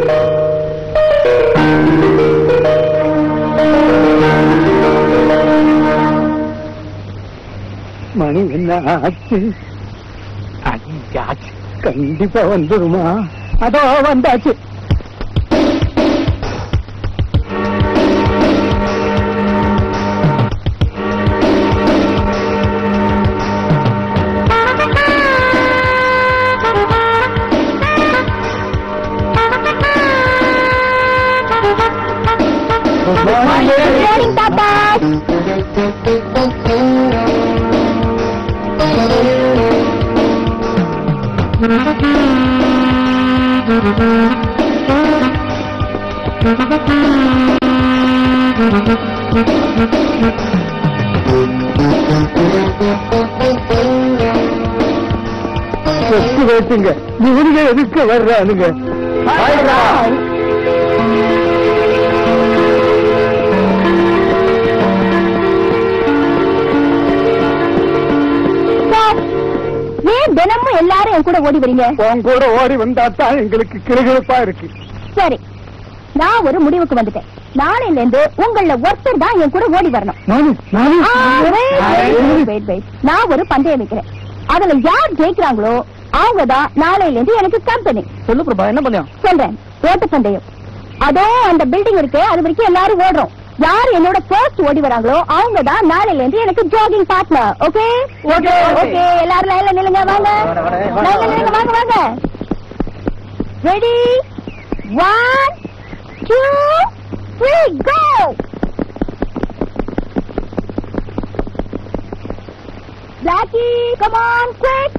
மணி என்ன ஆச்சு அஞ்சாச்சு கண்டிப்பா வந்துருமா அதோ வந்தாச்சு Morning, Papa. கொத்து வச்சுங்க இவனுங்க எதுக்கு வர்றானுங்க Stop. ஏன் தினமும் எல்லாரும் என் கூட ஓடி வரீங்க உன் கூட ஓடி வந்தா தான் எங்களுக்கு கிளுகிழப்பா இருக்கு சரி நான் ஒரு முடிவுக்கு வந்துட்டேன் நாளையில இருந்து உங்கள ஒருத்தர் தான் என் கூட ஓடி வரணும் நானு நானு ஆ, wait, wait, wait, wait. நான் ஒரு பந்தயம் வைக்கிறேன் அதுல யார் ஜெயிக்கிறாங்களோ அவங்க தான் நாளையில இருந்து எனக்கு கம்பெனி சொல்லு பிரபா என்ன பண்ணியா சொல்றேன் ஓட்ட பந்தயம் அதோ அந்த பில்டிங் இருக்கு அது வரைக்கும் எல்லாரும் ஓடுறோம் யார் என்னோட ஃபர்ஸ்ட் ஓடி வராங்களோ அவங்க தான் நாளையில இருந்து எனக்கு jogging partner okay Okay, okay. Okay எல்லாரும் லைன்ல நில்லுங்க வாங்க வர, வர, வர, லைன்ல வர. நில்லுங்க வாங்க வாங்க ready one two three go Blackie, come on, quick!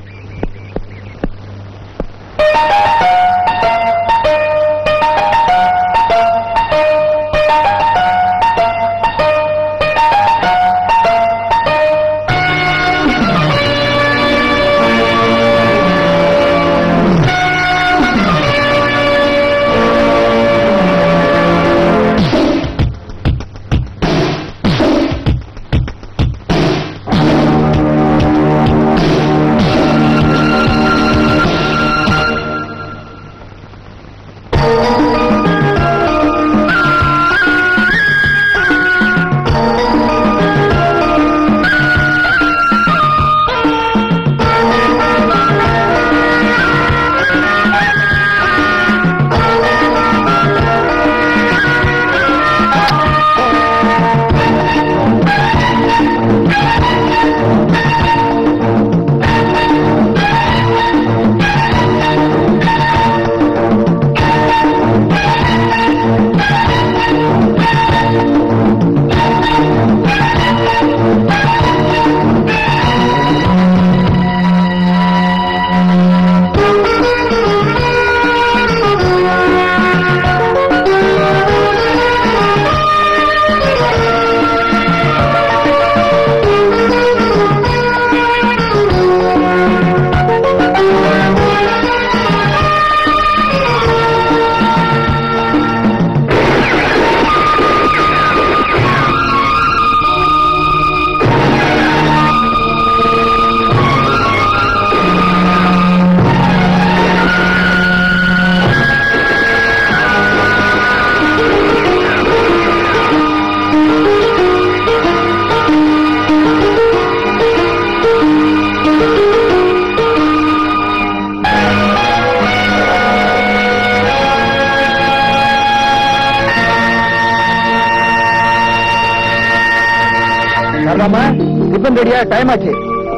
வரலாமா டிஃபன் ரெடியா டைம் ஆச்சு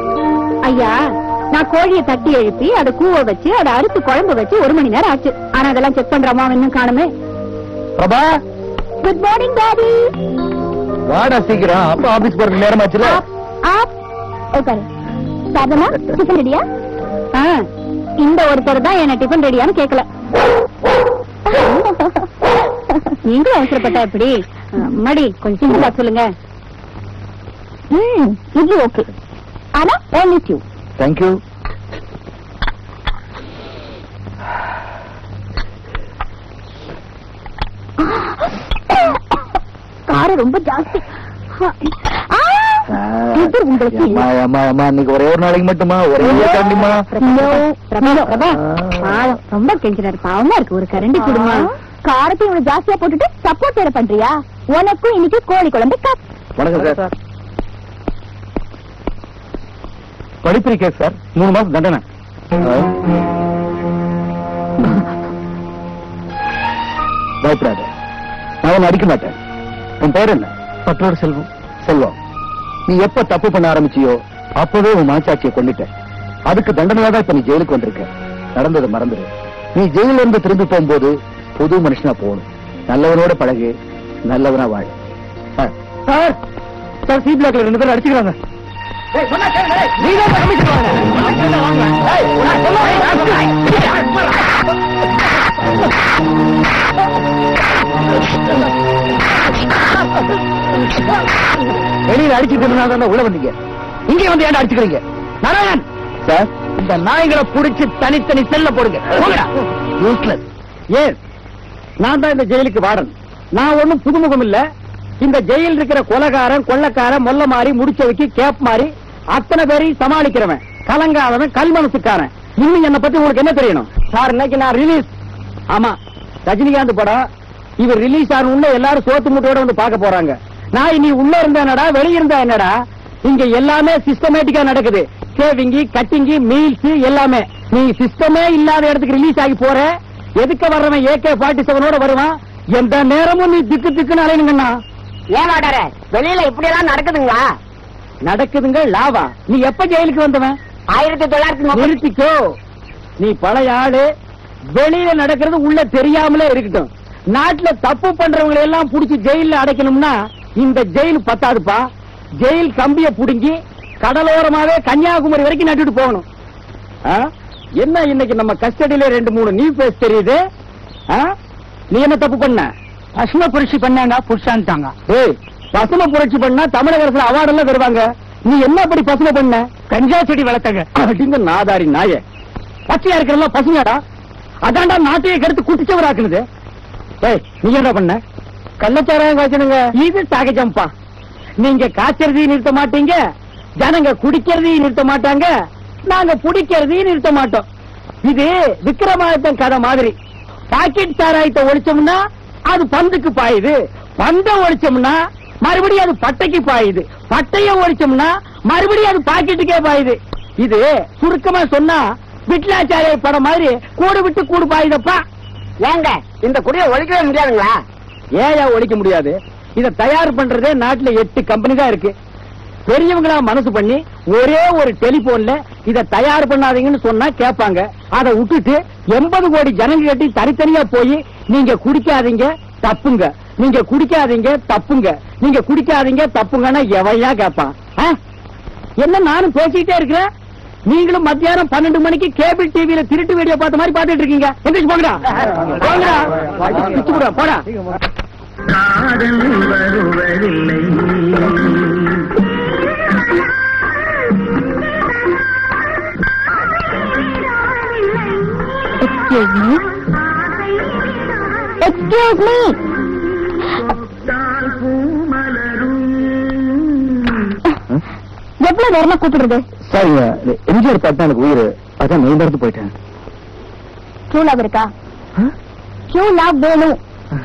ஐயா நான் கோழியை தட்டி எழுப்பி அதை கூவ வச்சு அதை அறுத்து குழம்பு வச்சு ஒரு மணி நேரம் ஆச்சு ஆனா அதெல்லாம் செக் பண்றாமா இன்னும் காணுமே பிரபா குட் மார்னிங் டாடி வாடா சீக்கிரம் அப்பா ஆபீஸ் போறதுக்கு நேரம் ஆச்சுல ஆப் ஆப் உட்காரு சாப்பிடமா டிஃபன் ரெடியா இந்த ஒருத்தர் தான் என்ன டிஃபன் ரெடியான்னு கேட்கல நீங்களும் அவசரப்பட்டா எப்படி மடி கொஞ்சம் சிம்பிளா சொல்லுங்க ம் இது ஓகே ஆனா only two தேங்க்யூ காரம் ரொம்ப ஜாஸ்தி ஆ! இது உங்களுக்கு அம்மா அம்மா அம்மா இன்னைக்கு ஒரே ஒரு நாளைக்கு மட்டுமா ஒரே ஒரு கண்டிமா No, பிரபா, பிரபா, பாவம் ரொம்ப கெஞ்சினாரு பாவமா இருக்கு ஒரு கரண்டி குடுமா காரத்தையும் இவ்வளவு ஜாஸ்தியா போட்டுட்டு சப்போர்ட் வேற பண்றியா உனக்கும் இன்னைக்கு கோழி குழம்பு கப் வணக்கம் சார் படிப்பிரி கேஸ் சார் மூணு மாசம் தண்டனை பயப்படாத நான் உன்னை அடிக்க மாட்டேன் உன் பேர் என்ன பற்றோடு செல்வம் செல்வம் நீ எப்ப தப்பு பண்ண ஆரம்பிச்சியோ அப்பவே உன் மனசாட்சியை கொண்டுட்ட அதுக்கு தண்டனையா தான் இப்ப நீ ஜெயிலுக்கு வந்திருக்க நடந்ததை மறந்துடு நீ ஜெயில இருந்து திரும்பி போகும்போது புது மனுஷனா போகணும் நல்லவனோட பழகு நல்லவனா வாழ சார் சார் சி பிளாக்ல ரெண்டு பேரும் அடிச்சுக்கிறாங்க வெளியில அடிச்சுக்கிறதுனால தான் உள்ள வந்தீங்க இங்க வந்து ஏன்டா அடிச்சுக்கிறீங்க நாராயணன் சார் இந்த நாய்களை புடிச்சு தனித்தனி செல்ல போடுங்க போங்கடா யூஸ்லெஸ் ஏன் நான் தான் இந்த ஜெயிலுக்கு வார்டன் நான் ஒண்ணும் புதுமுகம் இல்ல இந்த ஜெயில் இருக்கிற கொலகாரன் கொள்ளக்காரன் மொல்ல மாறி முடிச்சவைக்கு கேப் மாறி அத்தனை பேரையும் சமாளிக்கிறவன் கலங்காதவன் கல் மனசுக்காரன் இன்னும் என்ன பத்தி உங்களுக்கு என்ன தெரியணும் சார் இன்னைக்கு நான் ரிலீஸ் ஆமா ரஜினிகாந்த் படம் இவர் ரிலீஸ் ஆன எல்லாரும் சோத்து மூட்டையோட வந்து பார்க்க போறாங்க நான் இனி உள்ள இருந்தா என்னடா வெளிய இருந்தா என்னடா இங்க எல்லாமே சிஸ்டமேட்டிக்கா நடக்குது சேவிங்கி கட்டிங்கி மீல்ஸ் எல்லாமே நீ சிஸ்டமே இல்லாத இடத்துக்கு ரிலீஸ் ஆகி போற எதுக்க வர்றவன் ஏகே ஃபார்ட்டி செவனோட வருவான் எந்த நேரமும் நீ திக்கு திக்குன்னு அலையணுங்கண்ணா ஏன் வாடார வெளியில இப்படி எல்லாம் நடக்குதுங்களா நடக்குதுங்க லாவா நீ எப்ப ஜெயிலுக்கு வந்தவன் ஆயிரத்தி தொள்ளாயிரத்தி முப்பத்தி நிறுத்திக்கோ நீ பழைய ஆளு வெளியில நடக்கிறது உள்ள தெரியாமலே இருக்கட்டும் நாட்டுல தப்பு பண்றவங்களை எல்லாம் புடிச்சு ஜெயில அடைக்கணும்னா இந்த ஜெயில் பத்தாதுப்பா ஜெயில் கம்பிய புடுங்கி கடலோரமாவே கன்னியாகுமரி வரைக்கும் நட்டுட்டு போகணும் ஆ? என்ன இன்னைக்கு நம்ம கஸ்டடியில ரெண்டு மூணு நியூ பேஸ் தெரியுது ஆ? நீ என்ன தப்பு பண்ண பசும புரட்சி பண்ணாங்க புருஷான்ட்டாங்க ஏய் பசும புரட்சி பண்ணா தமிழக அரசுல அவார்டு எல்லாம் தருவாங்க நீ என்ன அப்படி பசுமை பண்ண கஞ்சா செடி வளர்த்தங்க அப்படிங்க நாதாரி நாய பச்சையா இருக்கிறதெல்லாம் பசுங்கடா அதான்டா நாட்டையே கெடுத்து குட்டிச்சவராக்குனது ஏய் நீ என்ன பண்ண கள்ளச்சாராயம் காய்ச்சணுங்க இது சகஜம்பா நீங்க காய்ச்சறதையும் நிறுத்த மாட்டீங்க ஜனங்க குடிக்கிறதையும் நிறுத்த மாட்டாங்க நாங்க பிடிக்கிறதையும் நிறுத்த மாட்டோம் இது விக்ரமாதித்தன் கதை மாதிரி பாக்கெட் சாராயத்தை ஒழிச்சோம்னா அது பந்துக்கு பாயுது பந்த ஒழிச்சோம்னா மறுபடியும் அது பட்டைக்கு பாயுது பட்டைய ஒழிச்சோம்னா மறுபடியும் அது பாக்கெட்டுக்கே பாயுது இது சுருக்கமா சொன்னா விட்லாச்சாரிய படம் மாதிரி கூடு விட்டு கூடு பாயுதப்பா ஏங்க இந்த குடியை ஒழிக்கவே முடியாதுங்களா ஏயா ஒழிக்க முடியாது இத தயார் பண்றதே நாட்டுல எட்டு கம்பெனி தான் இருக்கு பெரியவங்களா மனசு பண்ணி ஒரே ஒரு டெலிபோன்ல இத தயார் பண்ணாதீங்கன்னு சொன்னா கேட்பாங்க அதை விட்டுட்டு எண்பது கோடி ஜனங்க கட்டி தனித்தனியா போய் நீங்க குடிக்காதீங்க தப்புங்க நீங்க குடிக்காதீங்க தப்புங்க நீங்க குடிக்காதீங்க தப்புங்கன்னா எவையா கேட்பான் ஆ? என்ன நானும் பேசிக்கிட்டே இருக்கிறேன் நீங்களும் மத்தியானம் பன்னெண்டு மணிக்கு கேபிள் டிவியில திருட்டு வீடியோ பார்த்த மாதிரி பார்த்துட்டு இருக்கீங்க எந்திரிச்சு போங்கடா போங்கடா பிச்சு போடுறா, போடா காதல் வருவதில்லை எக்ஸ்கியூஸ் மீ எக்ஸ்கியூஸ் மீ தால் பூமலரும் எவ்வளவு நேரமா கூப்பிடுறது சரிங்க எம்ஜிஆர் பாட்டு எனக்கு உயிர் அதான் மெய் மறந்து போயிட்டேன் ட்ரூ லவ் இருக்கா ட்ரூ லவ் வேணும்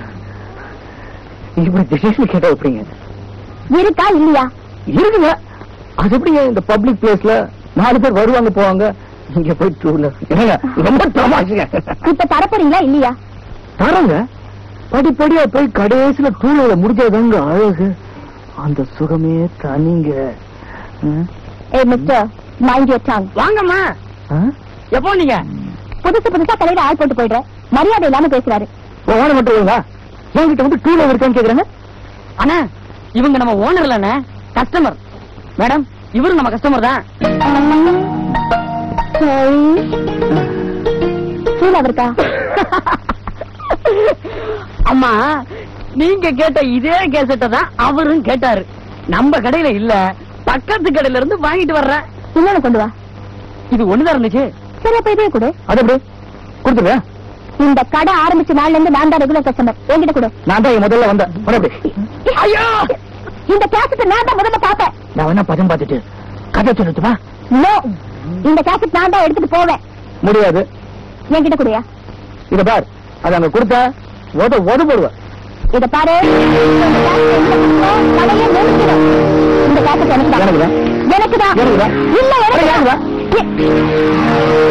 இப்படி திடீர்னு கேட்டா எப்படிங்க இருக்கா இல்லையா இருக்குங்க அது எப்படிங்க இந்த பப்ளிக் பிளேஸ்ல நாலு பேர் வருவாங்க போவாங்க இங்க போய் டூர்ல என்னங்க ரொம்ப தமாஷுங்க இப்ப தரப்போறீங்களா இல்லையா தரங்க படிப்படியா போய் கடைசியில டூர்ல முடிஞ்சதாங்க அழகு அந்த சுகமே தனிங்க ம்? ஏ மிஸ்டர் மைண்ட் யூர் டாங் வாங்கம்மா ஆ? எப்போ நீங்க புதுசு புதுசா தலையில ஆள் போட்டு போயிடுற மரியாதை இல்லாம பேசுறாரு போன மட்டும் ஒழுங்கா என்கிட்ட வந்து டூர்ல இருக்கான்னு கேக்குறாங்க அண்ணா இவங்க நம்ம ஓனர் இல்லண்ணே கஸ்டமர் மேடம் இவரும் நம்ம கஸ்டமர் தான் ட்ரூ லவ் இருக்கா அம்மா நீங்க கேட்ட இதே கேசட்டை தான் அவரும் கேட்டாரு நம்ம கடையில இல்ல பக்கத்து கடையில இருந்து வாங்கிட்டு வர்றேன் இன்னொன்னு கொண்டு வா இது ஒண்ணுதான் இருந்துச்சு சரி அப்ப இதே கொடு அது எப்படி கொடுத்துருங்க இந்த கடை ஆரம்பிச்ச நாள்ல இருந்து நான் தான் ரெகுலர் கஸ்டமர் என்கிட்ட கொடு நான் தான் இங்க முதல்ல வந்தேன் போடா அப்படி. ஐயோ இந்த கேசட் நான் தான் முதல்ல பார்த்தேன் நான் வேணா பதம் பார்த்துட்டு கதை சொல்லட்டுமா நோ இந்த கேசட் நான் தான் எடுத்துட்டு போவேன் முடியாது என்கிட்ட கூடயா இத பார் அது அங்க கொடுத்தா உத உத போடுவ இத பாரு இந்த cassette எந்த பக்கமோ கடையை நிறுத்திடும். இந்த cassette எனக்குதான். எனக்குதான். எனக்குதான். எனக்குதான். இல்ல எனக்குதான். எனக்குதான். எ-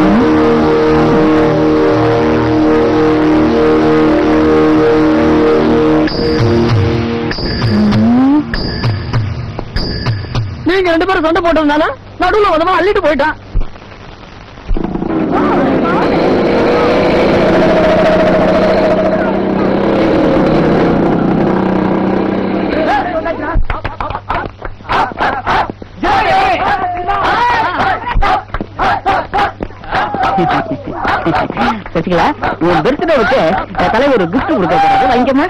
நீங்க ரெண்டு பேரும் சண்டை போட்டதுனால நடுவுல உதவா அள்ளிட்டு போயிட்டான் சசிகலா உன் பர்த்டேவுக்கு தலைவர் கிஃப்ட் கொடுக்க போறாரு வாங்கிக்கமா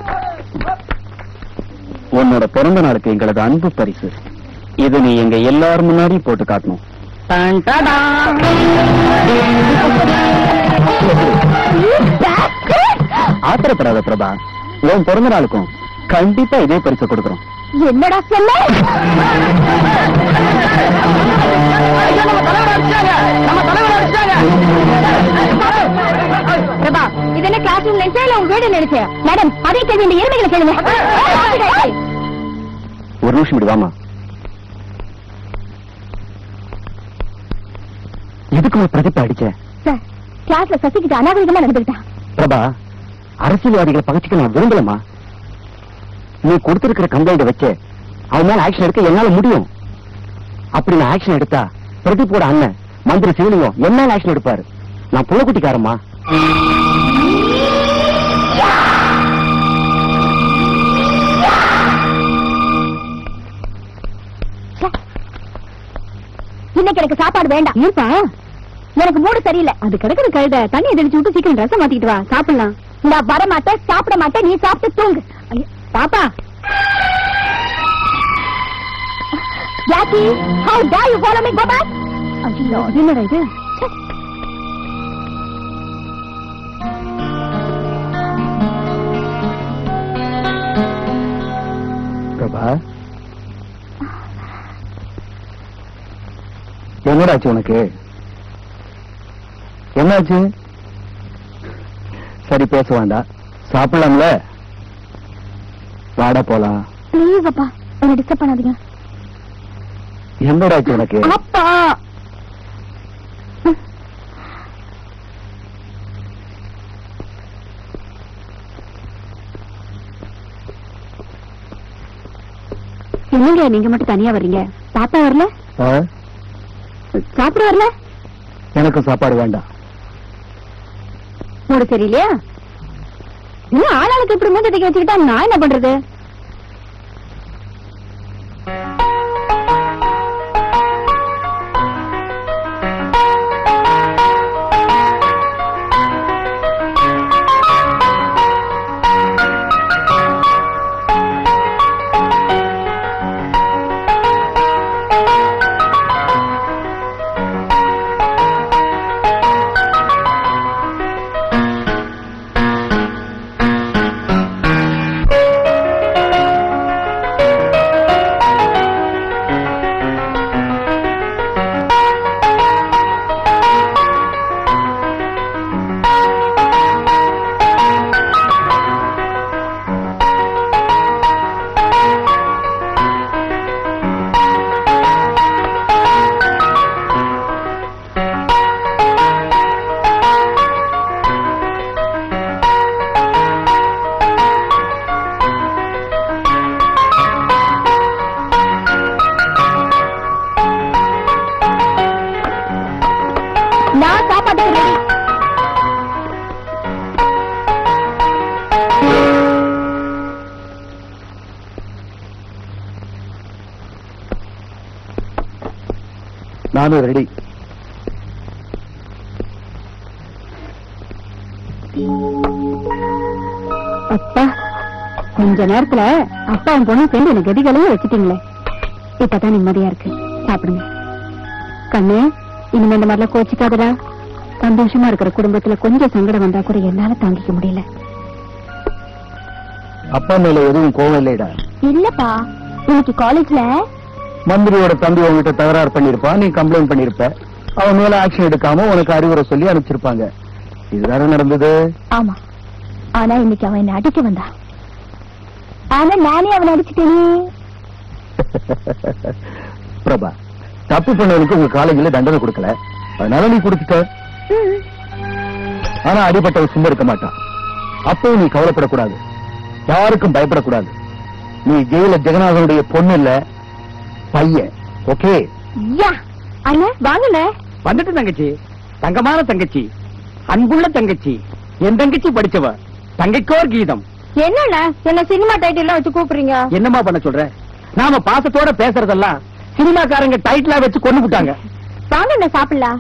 உன்னோட பிறந்த நாளுக்கு எங்களது அன்பு பரிசு இது நீ எங்க எல்லாரும் முன்னாடி போட்டு காட்டணும் டன் டடான். You bastard! ஆத்திரப்படாத பிரபா உன் பிறந்த நாளுக்கும் கண்டிப்பா இதே பரிசு கொடுக்குறோம் என்னடா சொல்ல பிரபா இது என்ன கிளாஸ் ரூம் நினைச்சா இல்ல உங்க வீடு நினைச்சேன் மேடம் அதே கேள்வி இந்த எருமைகளை கேளுங்க ஒரு நிமிஷம் இப்படி வாமா எதுக்கு ஒரு பிரதிப்பா அடிச்ச சார் கிளாஸ்ல சசிக்கிட்ட அநாகரிகமா நடந்துக்கிட்டான் பிரபா அரசியல்வாதிகளை பகச்சிக்க நான் விரும்பலமா நீ கொடுத்திருக்கிற கம்ப்ளைண்ட் வச்சு அவன் மேல ஆக்ஷன் எடுக்க என்னால முடியும் அப்படி நான் ஆக்ஷன் எடுத்தா பிரதீப்போட அண்ணன் மந்திரி சிவலிங்கம் என்ன மேல ஆக்ஷன் எடுப்பாரு நான் புள்ளக்குட்டிக்காரம்மா இன்னைக்கு எனக்கு சாப்பாடு வேண்டாம் ஏன்பா எனக்கு மூடு சரியில்லை அது கிடக்குற கழுத தண்ணி தெளிச்சு விட்டு சீக்கிரம் ரசம் மாத்திட்டு வா சாப்பிடலாம் நான் வர மாட்டேன் சாப்பிட மாட்டேன் நீ சாப்பிட்டு தூங்கு ஐயோ, பாப்பா Jackie how dare you follow me go back ஐயோ அது என்னடா இது ச்சே. பிரபா என்னடாச்சு உனக்கு என்னாச்சு சரி பேச வேண்டாம் சாப்பிடலாம்ல வாடா போலாம் ப்ளீஸ் அப்பா என்ன டிஸ்டர்ப் பண்ணாதீங்க என்னடாச்சு உனக்கு அப்பா என்னங்க நீங்க மட்டும் தனியா வர்றீங்க தாத்தா வரல ஆ? சாப்பிட வரல எனக்கு சாப்பாடு வேண்டாம் மூடு சரியில்லையா என்ன ஆளாளுக்கு இப்படி மூஞ்ச தூக்கி வச்சுக்கிட்டா நான் என்ன பண்றது நான் சாப்பாடு ரெடி நானும் ரெடி அப்பா கொஞ்ச நேரத்துல அப்பாவும் பொண்ணும் சேர்ந்து எனக்கு கதிகளையும் வச்சுட்டீங்களே இப்பதான் நிம்மதியா இருக்கு சாப்பிடுங்க கண்ணு இனிமே இந்த மாதிரிலாம் கோச்சிக்காதடா சந்தோஷமா இருக்கிற குடும்பத்துல கொஞ்சம் சங்கடம் வந்தா கூட என்னால தாங்கிக்க முடியல அப்பா மேல எதுவும் கோவம் இல்லைடா இல்லப்பா இன்னைக்கு காலேஜ்ல மந்திரியோட தம்பி உங்ககிட்ட தகராறு பண்ணிருப்பா நீ கம்ப்ளைண்ட் பண்ணிருப்ப அவன் மேல ஆக்ஷன் எடுக்காம உனக்கு அறிவுரை சொல்லி அனுப்பிச்சிருப்பாங்க இதுதானே நடந்தது ஆமா ஆனா இன்னைக்கு அவன் என்ன அடிக்க வந்தான் ஆனா நானே அவனை அடிச்சுட்டேனே பிரபா தப்பு பண்ணவனுக்கு உங்க காலேஜ்ல தண்டனை கொடுக்கல அதனால நீ கொடுத்துட்ட ம். ஆனா அடிபட்டவன் சும்மா இருக்க மாட்டான் அப்பவும் நீ கவலைப்படக்கூடாது யாருக்கும் பயப்படக்கூடாது நீ ஜெயில ஜெகநாதனுடைய பொண்ணு இல்ல பையன் ஓகே யா அண்ணே வாங்கண்ணே வந்துட்டு தங்கச்சி தங்கமான தங்கச்சி அன்புள்ள தங்கச்சி என் தங்கச்சி படிச்சவ தங்கைக்கோர் கீதம் என்னண்ணே என்ன சினிமா டைட்டில் வச்சு கூப்பிடுறீங்க என்னம்மா பண்ண சொல்ற நாம பாசத்தோட பேசுறதெல்லாம் சினிமாக்காரங்க டைட்டிலா வச்சு கொண்டு விட்டாங்க வாங்கண்ணே சாப்பிடலாம்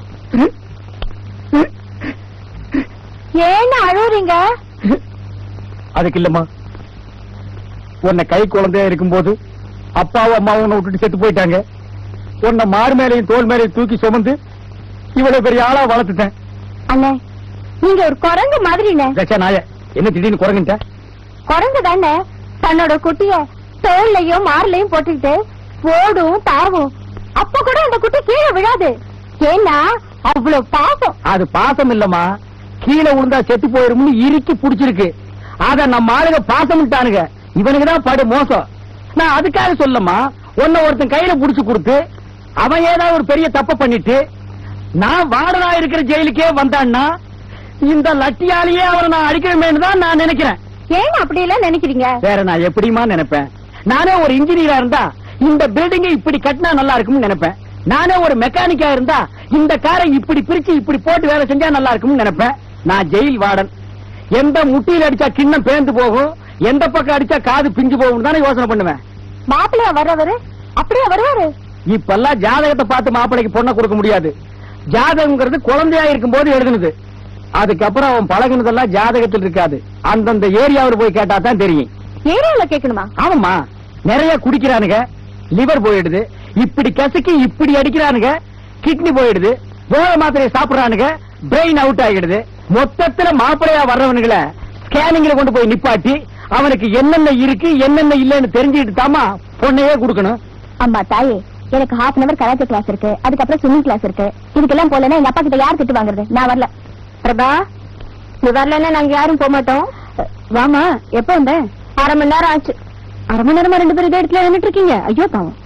ஏன்னு அழுவுறீங்க அதுக்கு இல்லம்மா உன்னை கை குழந்தையா இருக்கும்போது அப்பாவும் அம்மாவும் உன்னை விட்டுட்டு செத்து போயிட்டாங்க உன்னை மார் மேலையும் தோல் மேலையும் தூக்கி சுமந்து இவ்வளவு பெரிய ஆளா வளர்த்துட்டேன் அண்ணே நீங்க ஒரு குரங்கு மாதிரிண்ணே தச்சா நாய என்ன திடீர்னு குறைங்கிட்ட குரங்கு தானே தன்னோட குட்டிய தோல்லையும் மார்லையும் போட்டுக்கிட்டு ஓடும் தாவும் அப்ப கூட அந்த குட்டி கீழே விழாது ஏன்னா அவ்வளவு பாசம் அது பாசம் இல்லம்மா கீழே விழுந்தா செத்து போயிரும்னு இறுக்கி புடிச்சிருக்கு அத நம்ம ஆளுங்க பாசம்ட்டானுங்க இவனுக்கு தான் படு மோசம் நான் அதுக்காக சொல்லம்மா உன்னை ஒருத்தன் கையில புடிச்சு கொடுத்து அவன் ஏதாவது ஒரு பெரிய தப்ப பண்ணிட்டு நான் வாடனா இருக்கிற ஜெயிலுக்கே வந்தான்னா இந்த லட்டியாலேயே அவனை நான் அடிக்கணுமேனு தான் நான் நினைக்கிறேன் ஏன் அப்படி எல்லாம் நினைக்கிறீங்க வேற நான் எப்படிமா நினைப்பேன் நானே ஒரு இன்ஜினியரா இருந்தா இந்த பில்டிங்கை இப்படி கட்டினா நல்லா இருக்கும்னு நினைப்பேன் நானே ஒரு மெக்கானிக்கா இருந்தா இந்த காரை இப்படி பிரிச்சு இப்படி போட்டு வேலை செஞ்சா நல்லா இருக்கும்னு நினைப்பேன் நான் ஜெயில் வார்டன் எந்த முட்டியில அடிச்சா கிண்ணம் பேந்து போகும் எந்த பக்கம் அடிச்சா காது பிஞ்சு போகும் தானே யோசனை பண்ணுவேன் மாப்பிள்ளையா வர்றவரு அப்படியே வருவாரு இப்பெல்லாம் ஜாதகத்தை பார்த்து மாப்பிளைக்கு பொண்ணை கொடுக்க முடியாது ஜாதகம்ங்கிறது குழந்தையா இருக்கும் போது எழுதுனது அதுக்கப்புறம் அவன் பழகுனதெல்லாம் ஜாதகத்தில் இருக்காது அந்தந்த ஏரியாவில் போய் கேட்டா தான் தெரியும் ஏரியால கேட்கணுமா ஆமாம்மா நிறைய குடிக்கிறானுங்க லிவர் போயிடுது இப்படி கசக்கி இப்படி அடிக்கிறானுங்க கிட்னி போயிடுது போத மாத்திரையை சாப்பிடுறானுங்க பிரெயின் அவுட் ஆகிடுது மொத்தத்துல மாப்பிளையா வர்றவனுங்களை ஸ்கேனிங்ல கொண்டு போய் நிப்பாட்டி அவனுக்கு என்னென்ன இருக்கு என்னென்ன இல்லைன்னு தெரிஞ்சுக்கிட்டு தாமா பொண்ணையே கொடுக்கணும் அம்மா தாயே எனக்கு half an hour karate class இருக்கு அதுக்கப்புறம் ஸ்விம்மிங் கிளாஸ் இருக்கு இதுக்கெல்லாம் போலன்னா எங்க அப்பா கிட்ட யார் திட்டு வாங்குறது நான் வரல பிரபா நீ வரலன்னா நாங்க யாரும் போக மாட்டோம் வாமா எப்ப வந்த அரை மணி நேரம் ஆச்சு அரை மணி நேரமா ரெண்டு பேரும் இதே இடத்துல நின்னுட்டு இருக்கீங்க ஐயோ பாவம்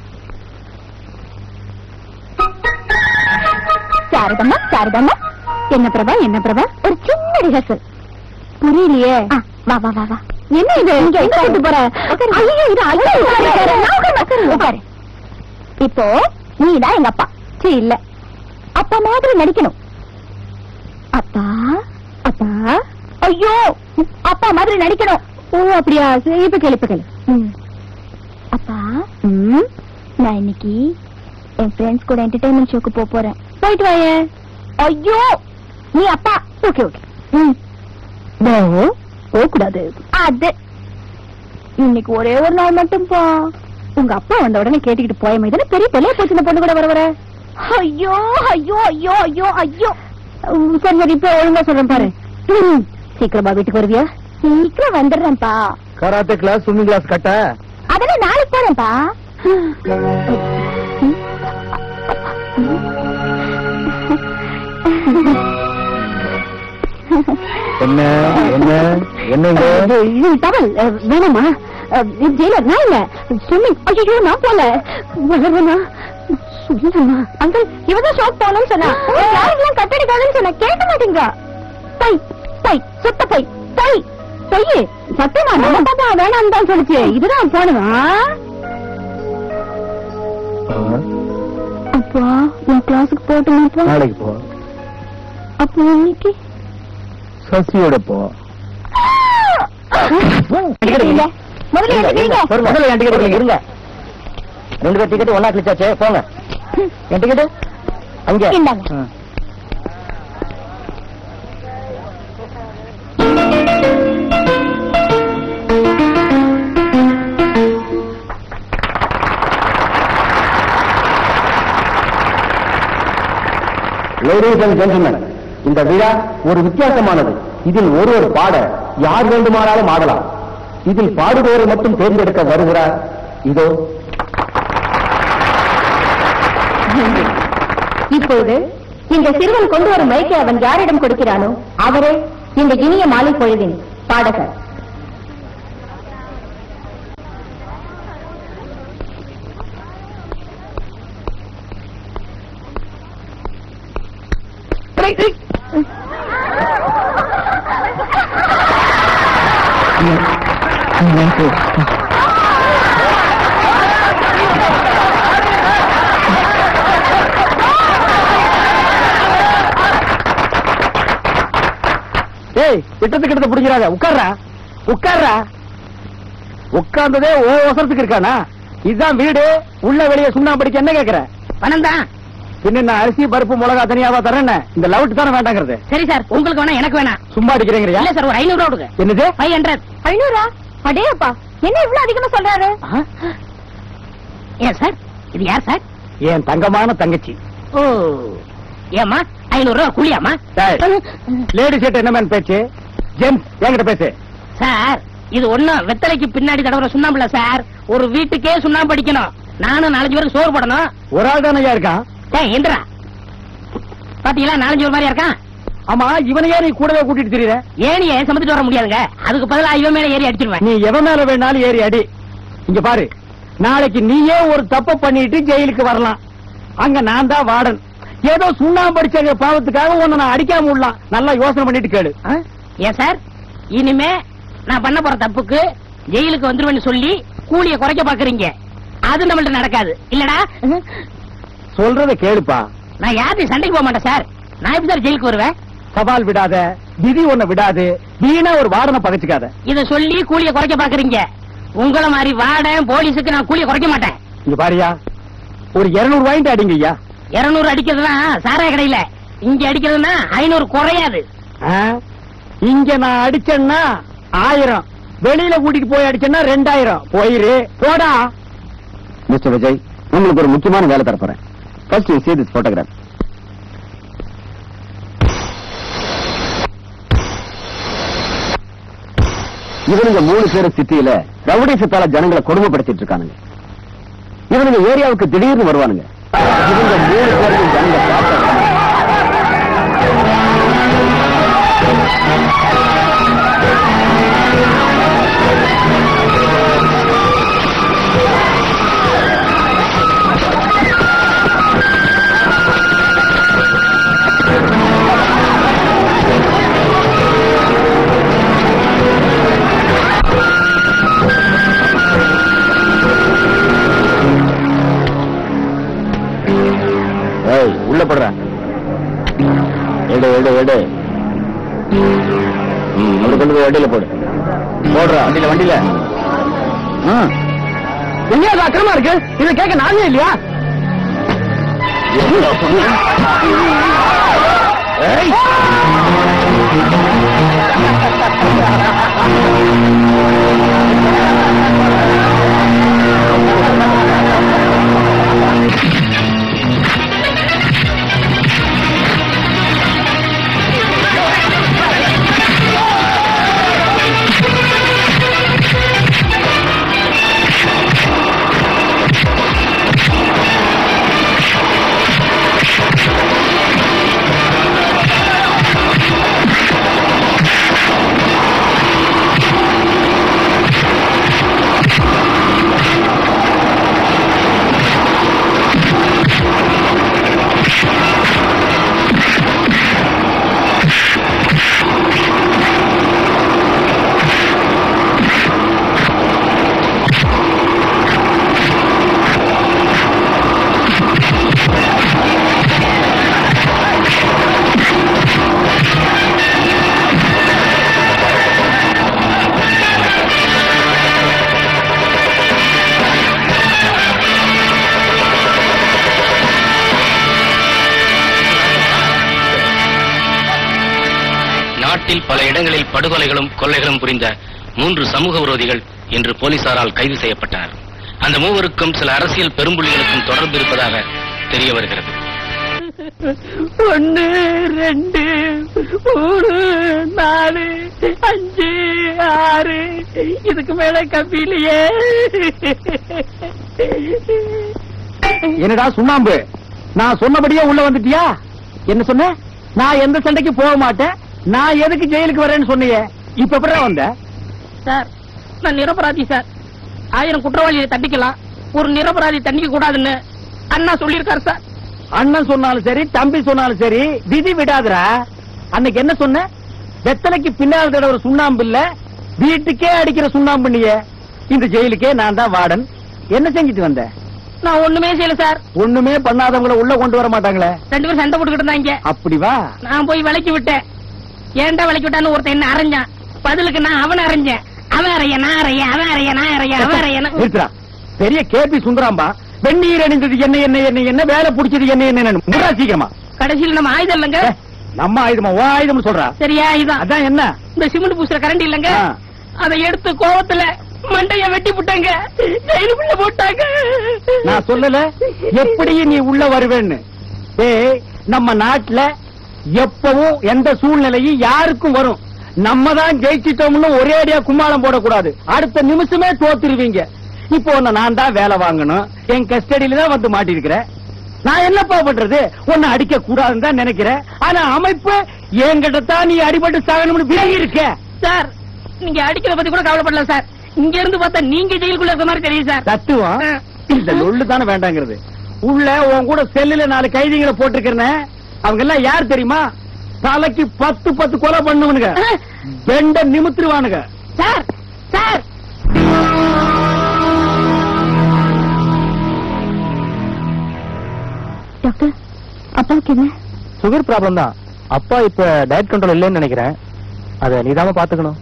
சாரதம்மா சாரதம்மா என்ன பிரபா என்ன பிரபா ஒரு சின்ன ரிஹர்சல் புரியலையே வா வா வா வா என்ன இது இங்க எங்க கூட்டு போற ஐயோ இது அழகு உட்காரு இப்போ நீ தான் எங்க அப்பா சீ இல்ல அப்பா மாதிரி நடிக்கணும் அப்பா அப்பா ஐயோ அப்பா மாதிரி நடிக்கணும் ஓ அப்படியா சரி, இப்ப கேளு இப்ப கேளு ம். அப்பா ம், நான் இன்னைக்கு என் ஃப்ரெண்ட்ஸ் கூட என்டர்டைன்மெண்ட் ஷோக்கு போக போறேன் போயிட்டு வாயே ஐயோ நீ அப்பா ஓகே ஓகே ம் போக கூடாது அது இன்னைக்கு ஒரே ஒரு நாள் மட்டும் போ உங்க அப்பா வந்த உடனே கேட்டுக்கிட்டு போய மாதிரி பெரிய தொலைய போச்சு இந்த பொண்ணு கூட வர வர ஐயோ ஐயோ ஐயோ ஐயோ ஐயோ உம், சரி சரி இப்ப ஒழுங்கா சொல்றேன் பாரு ம், சீக்கிரமா வீட்டுக்கு வருவியா சீக்கிரம் வந்துடுறேன்ப்பா கராத்தே கிளாஸ் ஸ்விம்மிங் கிளாஸ் கட்ட அதெல்லாம் நாளைக்கு போறேன்ப்பா என்ன என்ன என்னங்க இது டவல் வேணுமா ஜெயிலர் நான் இல்ல ஸ்விம்மிங் ஐயோ நான் போல வளர்வனா சொல்லமா அங்கிள் இவதான் ஷாப் போகணும்னு சொன்னா யாருக்கெல்லாம் கட்டடிக்காதுன்னு சொன்ன கேட்க மாட்டீங்க பை பை சுத்த பை பை பையே சத்தியமா நம்ம பாப்பா வேணாம் தான் சொல்லுச்சு இதுதான் போனதா அப்பா நான் கிளாஸுக்கு போட்டு நாளைக்கு போ அப்போ இன்னைக்கு சசியோட போ இல்ல. முதல்ல எடுத்துக்கீங்க முதல்ல என் டிக்கெட் இருங்க ரெண்டு பேர் டிக்கெட் ஒன்னா கிழிச்சாச்சே போங்க என் டிக்கெட் அங்க இந்தாங்க. ம். லேடிஸ் அண்ட் ஜென்டில்மேன் இந்த விழா ஒரு வித்தியாசமானது இதில் ஒருவர் பாட யார் வேண்டுமானாலும் ஆடலாம் இதில் பாடுபவரை மட்டும் தேர்ந்தெடுக்க வருகிறார் இதோ இப்பொழுது இந்த சிறுவன் கொண்டு வரும் மைக்கை அவன் யாரிடம் கொடுக்கிறானோ அவரே இந்த இனிய மாலை பொழுதின் பாடகர் ஏய் கிட்டத்து கிட்டத்து பிடிக்கிறாங்க உட்கார்றா உட்கார்றா உட்கார்ந்ததே ஓ அவசரத்துக்கு இருக்கானா இதுதான் வீடு உள்ள வெளியே சுண்ணாம்பு படிக்க என்ன கேக்குற பணம் தான் பின்ன நான் அரிசி பருப்பு மிளகா தனியாவா தரேன் இந்த லவுட் தானே வேண்டாங்கிறது சரி சார் உங்களுக்கு வேணா எனக்கு வேணாம் சும்மா அடிக்கிறீங்கறியா இல்ல சார் ஒரு ஐநூறு ரூபா கொடுங்க என்னது ஃபைவ் ஹண்ட்ரட் ஐநூறா அடேப்பா என்ன இவ்வளவு அதிகமா சொல்றாரு ஏன் சார் இது யார் சார் என் தங்கமான தங்கச்சி ஓ ஏமா ஐநூறு ரூபா கூலியாமா லேடி சீட் என்ன மேன் பேச்சு ஜென்ஸ் என்கிட்ட பேசு சார் இது ஒண்ணும் வெத்தலைக்கு பின்னாடி தடவை சுண்ணாம்புல சார் ஒரு வீட்டுக்கே சுண்ணாம்பு அடிக்கணும் நானும் நாலஞ்சு பேருக்கு சோறு போடணும் ஒரு ஆள் தானே இருக்கான் ஏய் எந்திரா பாத்தீங்களா நாலஞ்சு பேர் மாதிரியா இருக்கான் ஆமா இவனையே நீ கூடவே கூட்டிட்டு தெரியற ஏனிய சுமந்துட்டு வர முடியாதுங்க அதுக்கு பதிலா இவன் மேல ஏறி அடிச்சிருவேன் நீ எவன் மேல வேணாலும் ஏறி அடி இங்க பாரு நாளைக்கு நீயே ஒரு தப்பு பண்ணிட்டு ஜெயிலுக்கு வரலாம் அங்க நான் தான் வார்டன் ஏதோ சுண்ணாம்பு அடிச்ச பாவத்துக்காக உன்னை நான் அடிக்காம விடலாம் நல்லா யோசனை பண்ணிட்டு கேளு ஆ? ஏன் சார் இனிமே நான் பண்ண போற தப்புக்கு ஜெயிலுக்கு வந்துருவேன்னு சொல்லி கூலிய குறைக்க பாக்குறீங்க அது நம்மள்ட்ட நடக்காது இல்லடா சொல்றத கேளுப்பா நான் யார்ட்டையும் சண்டைக்கு போக மாட்டேன் சார் நான் எப்படி சார் ஜெயிலுக்கு வருவேன் சவால் விடாத விதி உன்னை விடாது வீணா ஒரு வார்டனை பகச்சுக்காத இத சொல்லி கூலிய குறைக்க பாக்குறீங்க உங்கள மாதிரி வார்டன் போலீஸுக்கு நான் கூலிய குறைக்க மாட்டேன் இங்க பாரியா ஒரு இருநூறு வாங்கிட்டு அடிங்க ஐயா இருநூறு அடிக்கிறதுனா சாராய கடையில இங்க அடிக்கிறதுனா ஐநூறு குறையாது ஆ? இங்க நான் அடிச்சேன்னா ஆயிரம் வெளியில கூட்டிட்டு போய் அடிச்சேன்னா ரெண்டாயிரம் போயிரு போடா மிஸ்டர் விஜய் உங்களுக்கு ஒரு முக்கியமான வேலை தரப்போறேன் first you see this photograph இவனுங்க மூணு பேரும் சிட்டியில ரவுடிசத்தால ஜனங்களை கொடுமைப்படுத்திட்டு இருக்கானுங்க இவனுங்க ஏரியாவுக்கு திடீர்னு வருவானுங்க இவங்க மூணு பேரையும் ஜனங்க பார்த்தா ஏய் உள்ள போடுற எடு எடு எடு ம், அப்படி கொண்டு போய் வண்டியில போடு போடுறா வண்டியில வண்டியில ம். எங்க அது அக்கிரமா இருக்கு இதை கேட்க நானே இல்லையா ஏய். நாட்டில் பல இடங்களில் படுகொலைகளும் கொள்ளைகளும் புரிந்த மூன்று சமூக விரோதிகள் இன்று போலீசாரால் கைது செய்யப்பட்டனர் அந்த மூவருக்கும் சில அரசியல் பெரும்புள்ளிகளுக்கும் தொடர்பு இருப்பதாக தெரிய வருகிறது ஒன்னு ரெண்டு மூணு நாலு அஞ்சு ஆறு இதுக்கு மேல கம்பியிலையே என்னடா சுண்ணாம்பு நான் சொன்னபடியே உள்ள வந்துட்டியா என்ன சொன்ன நான் எந்த சண்டைக்கு போக மாட்டேன் நான் எதுக்கு ஜெயிலுக்கு வரேன்னு சொன்னியே இப்ப எப்படி வந்த சார் நான் நிரபராதி சார் ஆயிரம் குற்றவாளியை தண்டிக்கலாம் ஒரு நிரபராதி தண்டிக்க கூடாதுன்னு அண்ணா சொல்லியிருக்காரு சார் அண்ணன் சொன்னாலும் சரி தம்பி சொன்னாலும் சரி விதி விடாதுடா அன்னைக்கு என்ன சொன்ன வெத்தலைக்கு பின்னால் தடவை சுண்ணாம்பு இல்ல வீட்டுக்கே அடிக்கிற சுண்ணாம்பு நீயே இந்த ஜெயிலுக்கே நான் தான் வார்டன் என்ன செஞ்சுட்டு வந்த நான் ஒண்ணுமே செய்யல சார் ஒண்ணுமே பண்ணாதவங்கள உள்ள கொண்டு வர மாட்டாங்களே ரெண்டு பேரும் சண்டை போட்டுக்கிட்டு இருந்தாங்க அப்படி வா நான் போய் விலைக்கு விட்டேன் ஏன்டா விலைக்கு விட்டான்னு ஒருத்தன் என்ன அரைஞ்சான் பதிலுக்கு நான் அவன் அரைஞ்சேன் அவன் அறைய நான் அறைய அவன் அறைய நான் அறைய அவன் அறைய நான் நிறுத்துறா பெரிய கேபி சுந்தராம்பா வெந்நீர் அணிந்தது என்ன என்ன என்ன என்ன வேலை புடிச்சது என்ன என்ன முடா சீக்கிரமா கடைசியில் நம்ம ஆயுதம் இல்லைங்க ஏ, நம்ம ஆயுதமா ஓ ஆயுதம் சொல்றா சரியா இதான் அதான் என்ன இந்த சிமெண்ட் பூசுற கரண்ட் இல்லங்க ஆ. அதை எடுத்து கோவத்துல மண்டைய வெட்டி போட்டாங்க ஜெயிலுக்குள்ள போட்டாங்க நான் சொல்லல எப்படியும் நீ உள்ள வருவேன்னு ஏய் நம்ம நாட்டுல எப்பவும் எந்த சூழ்நிலையும் யாருக்கும் வரும் நம்ம தான் ஜெயிச்சிட்டோம்னு ஒரே அடியா கும்மாளம் போடக்கூடாது அடுத்த நிமிஷமே தோத்துருவீங்க இப்போ உன்னை நான் தான் வேலை வாங்கணும் என் கஸ்டடியில தான் வந்து மாட்டிருக்கிறேன் நான் என்னப்பா பண்றது உன்னை அடிக்க கூடாதுன்னு தான் நினைக்கிறேன் ஆனா அமைப்பு என்கிட்ட தான் நீ அடிபட்டு சாகணும்னு விலகி இருக்க சார் நீங்க அடிக்கிறத பத்தி கூட கவலைப்படல சார் இங்க இருந்து பார்த்தா நீங்க ஜெயிலுக்குள்ள இருக்க மாதிரி தெரியும் சார் தத்துவம் ஆ. இந்த லொள்ளு தானே வேண்டாங்கிறது உள்ள உன் கூட செல்லுல நாலு கைதிகளை போட்டிருக்கிறேன் அவங்க எல்லாம் யார் தெரியுமா தலைக்கு பத்து பத்து கொலை பண்ணுவனுங்க ஆ. பெண்ட நிமித்துருவானுங்க சார் சார் டாக்டர் அப்பாவுக்கு என்ன சுகர் ப்ராப்ளம் தான் அப்பா இப்ப டயட் கண்ட்ரோல் இல்லைன்னு நினைக்கிறேன் அத நீதாம பாத்துக்கணும்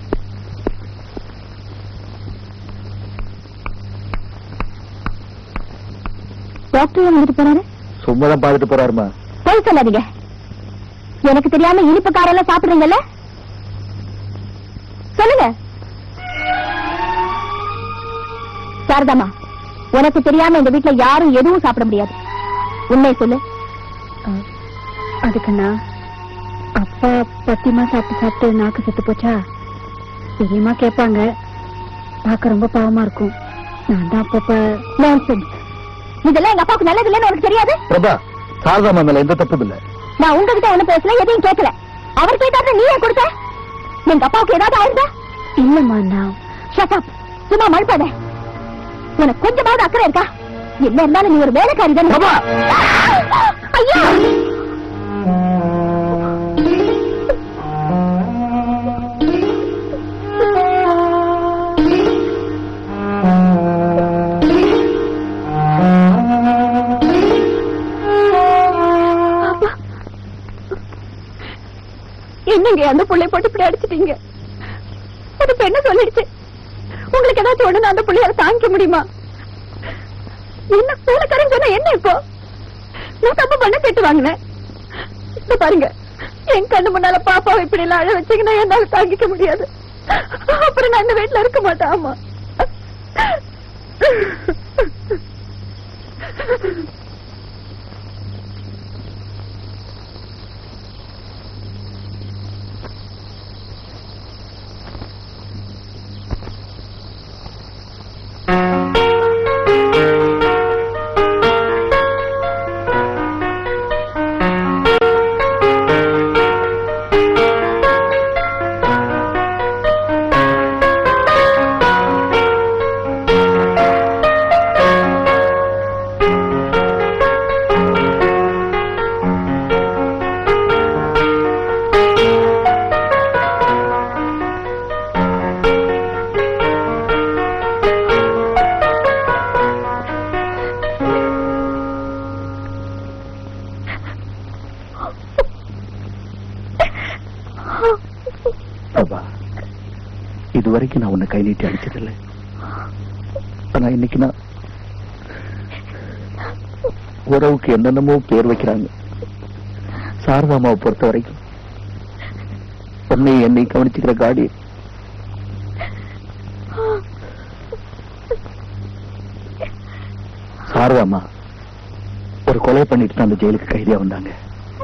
டாக்டர் ஏன் வந்துட்டு போறாரு சும்மா தான் பாத்துட்டு போறாருமா போய் சொல்லாதீங்க எனக்கு தெரியாம இனிப்பு காரெல்லாம் சாப்பிடுறீங்கல்ல சொல்லுங்க சாரதாமா உனக்கு தெரியாம இந்த வீட்ல யாரும் எதுவும் சாப்பிட முடியாது உண்மையை சொல்லு அதுக்குண்ணா அப்பா பத்தியமா சாப்பிட்டு சாப்பிட்டு நாக்கு செத்து போச்சா பெரியமா கேட்பாங்க பார்க்க ரொம்ப பாவமா இருக்கும் நான் தான் அப்பப்ப nonsense. இதெல்லாம் எங்க அப்பாவுக்கு நல்லது இல்லைன்னு உனக்கு தெரியாது பிரபா சாரதாமா மேல எந்த தப்பும் இல்ல நான் உங்ககிட்ட ஒண்ணு பேசல எதையும் கேட்கல அவர் கேட்டாரு நீ ஏன் கொடுத்த எங்க அப்பாவுக்கு ஏதாவது ஆயிருந்தா இல்லம்மா நான் ஷட் அப் சும்மா மழுப்பாத உனக்கு கொஞ்சமாவது அக்கறை இருக்கா என்ன இருந்தாலும் நீ ஒரு வேலைக்காரி தானே பிரபா! ஐயா அப்பா. என்னங்க அந்த புள்ளை போட்டு இப்படி அடிச்சிட்டீங்க அது இப்ப என்ன சொல்லிடுச்சு உங்களுக்கு ஏதாச்சும் ஒண்ணு அந்த புள்ளையால தாங்கிக்க முடியுமா என்ன வேலைக்காரன் சொன்னா என்ன இப்போ நான் தப்பு பண்ண கேட்டு வாங்கினேன் இதோ பாருங்க என் கண்ணு முன்னால பாப்பாவை இப்படி எல்லாம் அழ வச்சீங்கன்னா என்னால தாங்கிக்க முடியாது அப்புறம் நான் இந்த வீட்டுல இருக்க மாட்டேன் ஆமா பிரபா இதுவரைக்கும் நான் உன்னை கை நீட்டி அடிச்சதில்லை ஆனா இன்னைக்கு நான் உறவுக்கு என்னென்னமோ பேர் வைக்கிறாங்க சாரதாமாவை பொறுத்த வரைக்கும் உன்னை என்னை கவனிச்சுக்கிற காடி சாரதாமா ஒரு கொலை பண்ணிட்டு தான் அந்த ஜெயிலுக்கு கைதியா வந்தாங்க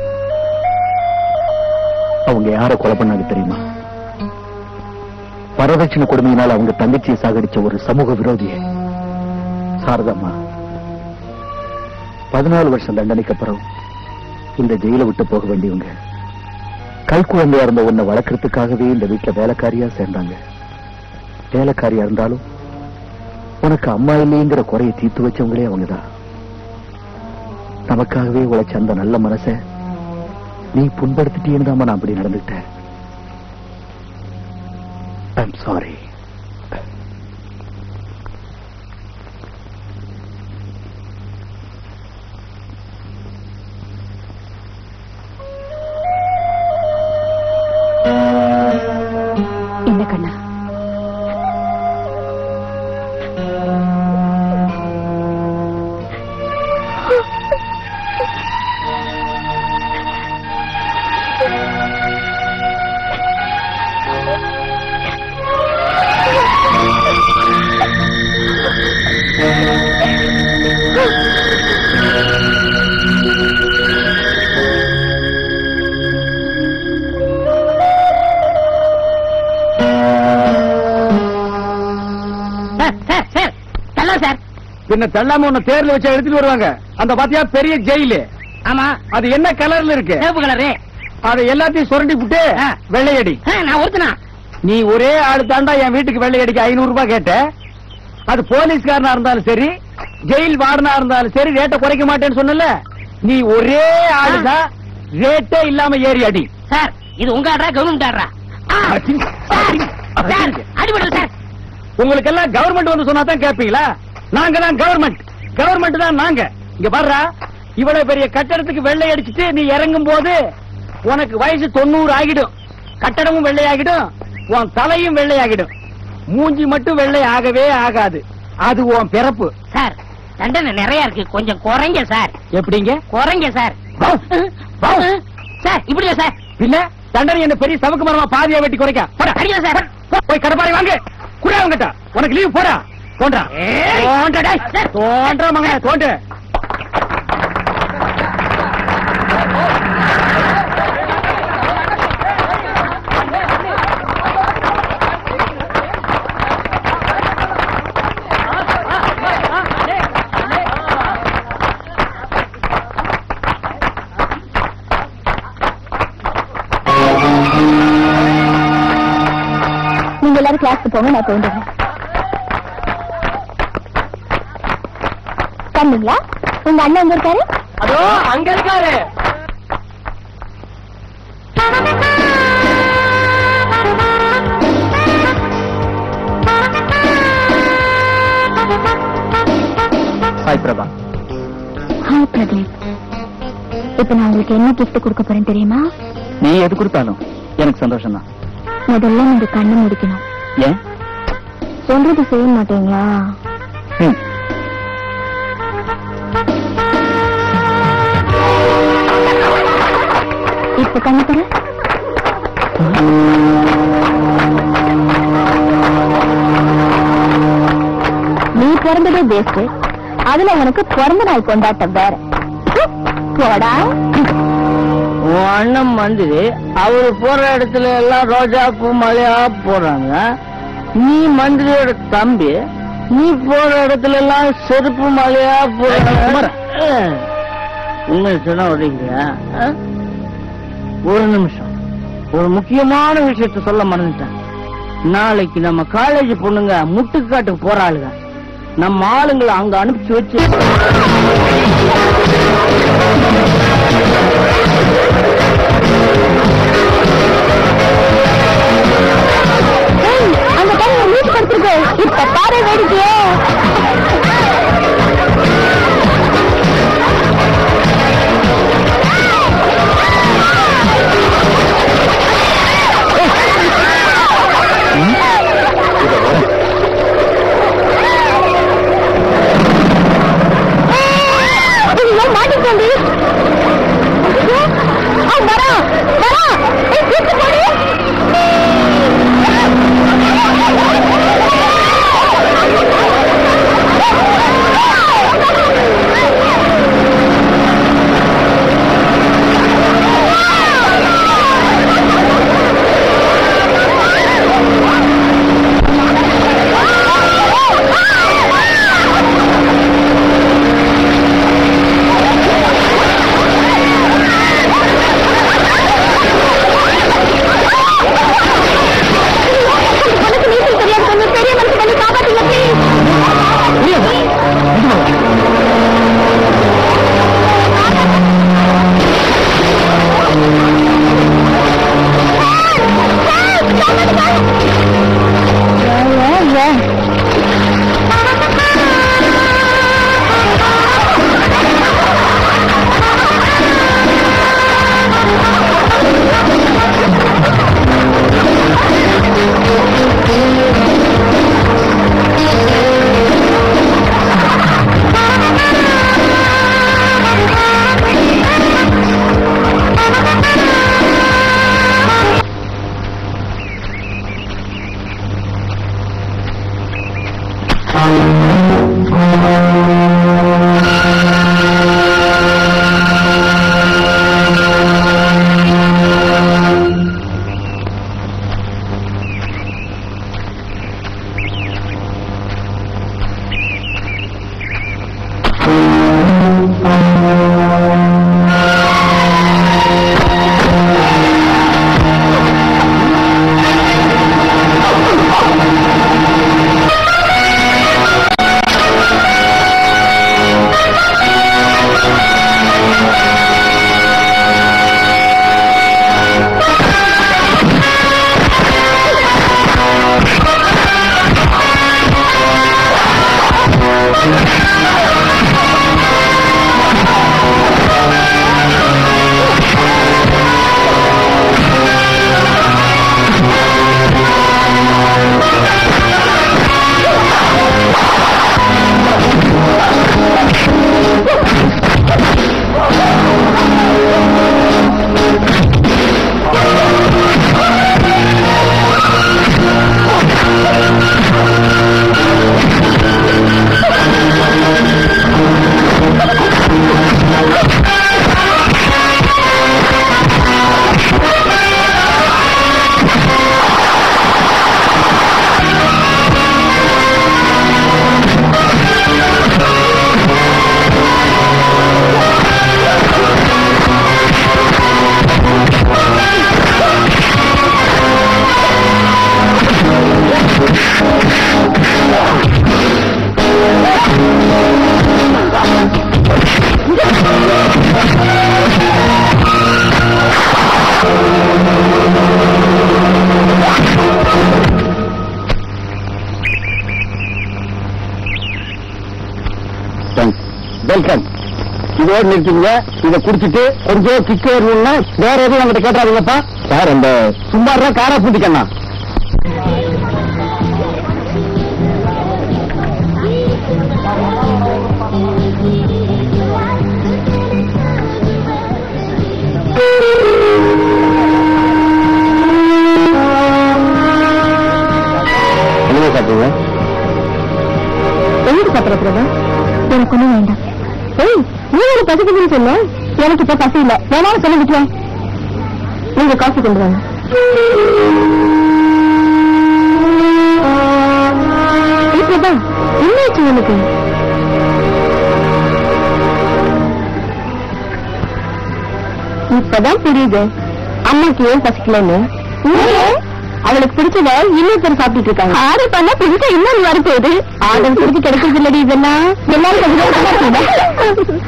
அவங்க யார கொலை பண்ணாங்க தெரியுமா வரதட்சணை கொடுமையினால் அவங்க தங்கச்சியை சாகடிச்ச ஒரு சமூக விரோதிய சாரதாம்மா பதினாலு வருஷம் தண்டனைக்கு அப்புறம் இந்த ஜெயில விட்டு போக வேண்டியவங்க கை குழந்தையா இருந்த உன்னை வளர்க்கறதுக்காகவே இந்த வீட்டுல வேலைக்காரியா சேர்ந்தாங்க வேலைக்காரியா இருந்தாலும் உனக்கு அம்மா இல்லைங்கிற குறையை தீர்த்து வச்சவங்களே அவங்கதான் நமக்காகவே உழைச்ச அந்த நல்ல மனச நீ புண்படுத்திட்டேன்னு தான் நான் அப்படி நடந்துட்டேன் ஐம் சாரி இந்த கண்ணா சார் சார் சார் தள்ளலாம் சார் பின்ன தள்ளாம உன்னை தேர்ல வச்சு எடுத்துட்டு வருவாங்க அந்த பாத்தியா பெரிய ஜெயிலு ஆமா அது என்ன கலர்ல இருக்கு சிவப்பு கலரு அதை எல்லாத்தையும் சுரண்டி விட்டு வெள்ளையடி நான் ஒருத்தனா நீ ஒரே ஆளு தாண்டா என் வீட்டுக்கு வெள்ளையடிக்கு ஐநூறு ரூபாய் கேட்ட அது போலீஸ்காரனா இருந்தாலும் சரி ஜெயில் வார்டனா இருந்தாலும் சரி ரேட்டை குறைக்க மாட்டேன்னு சொன்னல நீ ஒரே ஆளுதான் ரேட்டே இல்லாம ஏறி அடி சார் இது உங்க ஆடுறா கவர்மெண்ட் ஆடுறா அடி, அடி, அடி. அடிபடுது சார் உங்களுக்கு எல்லாம் கவர்மெண்ட் வந்து சொன்னா தான் கேப்பீங்களா நாங்க தான் கவர்மெண்ட் கவர்மெண்ட் தான் நாங்க இங்க பாருடா இவ்வளவு பெரிய கட்டடத்துக்கு வெள்ளை அடிச்சிட்டு நீ இறங்கும் போது உனக்கு வயசு தொண்ணூறு ஆகிடும் கட்டடமும் வெள்ளையாகிடும் உன் தலையும் வெள்ளையாகிடும் மூஞ்சி மட்டும் வெள்ளை ஆகவே ஆகாது அது உன் பிறப்பு சார் தண்டனை நிறைய இருக்கு கொஞ்சம் குறைங்க சார் எப்படிங்க குறைங்க சார் வா, வா. சார் இப்படியா சார் பின்ன தண்டனை என்ன பெரிய சவுக்கு மரமா பாதியா வெட்டி குறைக்க போடா. அடிக்கல சார் போ, போய் கடப்பாரி வாங்க குடா அவங்கிட்ட உனக்கு லீவ் போடா தோன்றா ஏய். தோன்றா டேய். சார். தோன்றா மகனே தோன்று நீங்க எல்லாரும் கிளாஸ்க்கு போங்க நான் தோன்றுறேன் கண்ணீங்களா உங்க அண்ணன் எங்க இருக்காரு அதோ அங்க இருக்காரு ஹாய் பிரபா ஹாய் பிரதீப் இப்ப நான் உங்களுக்கு என்ன gift கொடுக்க போறேன் தெரியுமா நீ எது கொடுத்தாலும் எனக்கு சந்தோஷம் தான் முதல்ல நீங்க கண்ணை முடிக்கணும் ஏன் சொல்றது செய்ய மாட்டீங்களா ம். இப்ப கண்ணு தர நீ பிறந்ததே வேஸ்ட் அதுல உனக்கு பிறந்த நாள் கொண்டாட்டம் வேற போடா உன் அண்ணன் மந்திரி அவரு போற இடத்துல எல்லாம் ரோஜா பூ மலையா போடுறாங்க நீ மந்திரியோட தம்பி நீ போற இடத்துல எல்லாம் செருப்பு மலையா போடுறாங்க உண்மை சொன்னா வரீங்களா ஒரு நிமிஷம் ஒரு முக்கியமான விஷயத்த சொல்ல மறந்துட்டேன் நாளைக்கு நம்ம காலேஜ் பொண்ணுங்க முட்டுக்காட்டுக்கு போறாளுங்க நம்ம ஆளுங்களை அங்க அனுப்பிச்சு வச்சு ஏய், அந்த டைம் மீட் படுத்திருக்கு இப்ப பாரு வேடிக்கையே ஐயோ, மாட்டிக்கோண்டி ஐயோ, ஆ, மரம், மரம். வெல்கம் இதோட நிறுத்திங்க இதை குடிச்சிட்டு கொஞ்சம் கிக்கு வரணும்னா வேற எதுவும் நம்மகிட்ட கேட்டாருங்கப்பா சார் அந்த சும்மாரா காரா பூட்டிக்கண்ணா என்ன சாப்பிடுங்க எங்க சாப்பிட பிரபா எனக்கு ஒண்ணும் வேண்டாம் ஏய் நீ ஒரு பசிக்குதுன்னு சொன்ன எனக்கு இப்ப பசி இல்ல வேணாலும் சொல்ல விட்டுவேன் நீங்க காஃபி கொண்டு வாங்க ஏய் பிரபா என்னாச்சு உனக்கு இப்பதான் புரியுது அம்மாக்கு ஏன் பசிக்கலன்னு அவளுக்கு பிடிச்சத இன்னொருத்தர் சாப்பிட்டு இருக்காங்க ஆர்டர் பண்ணா புதுசா இன்னொரு வர போகுது ஆர்டர் பிடிச்சு கிடைக்கிறது இல்லடி இதெல்லாம் எல்லாரும் கொஞ்சம்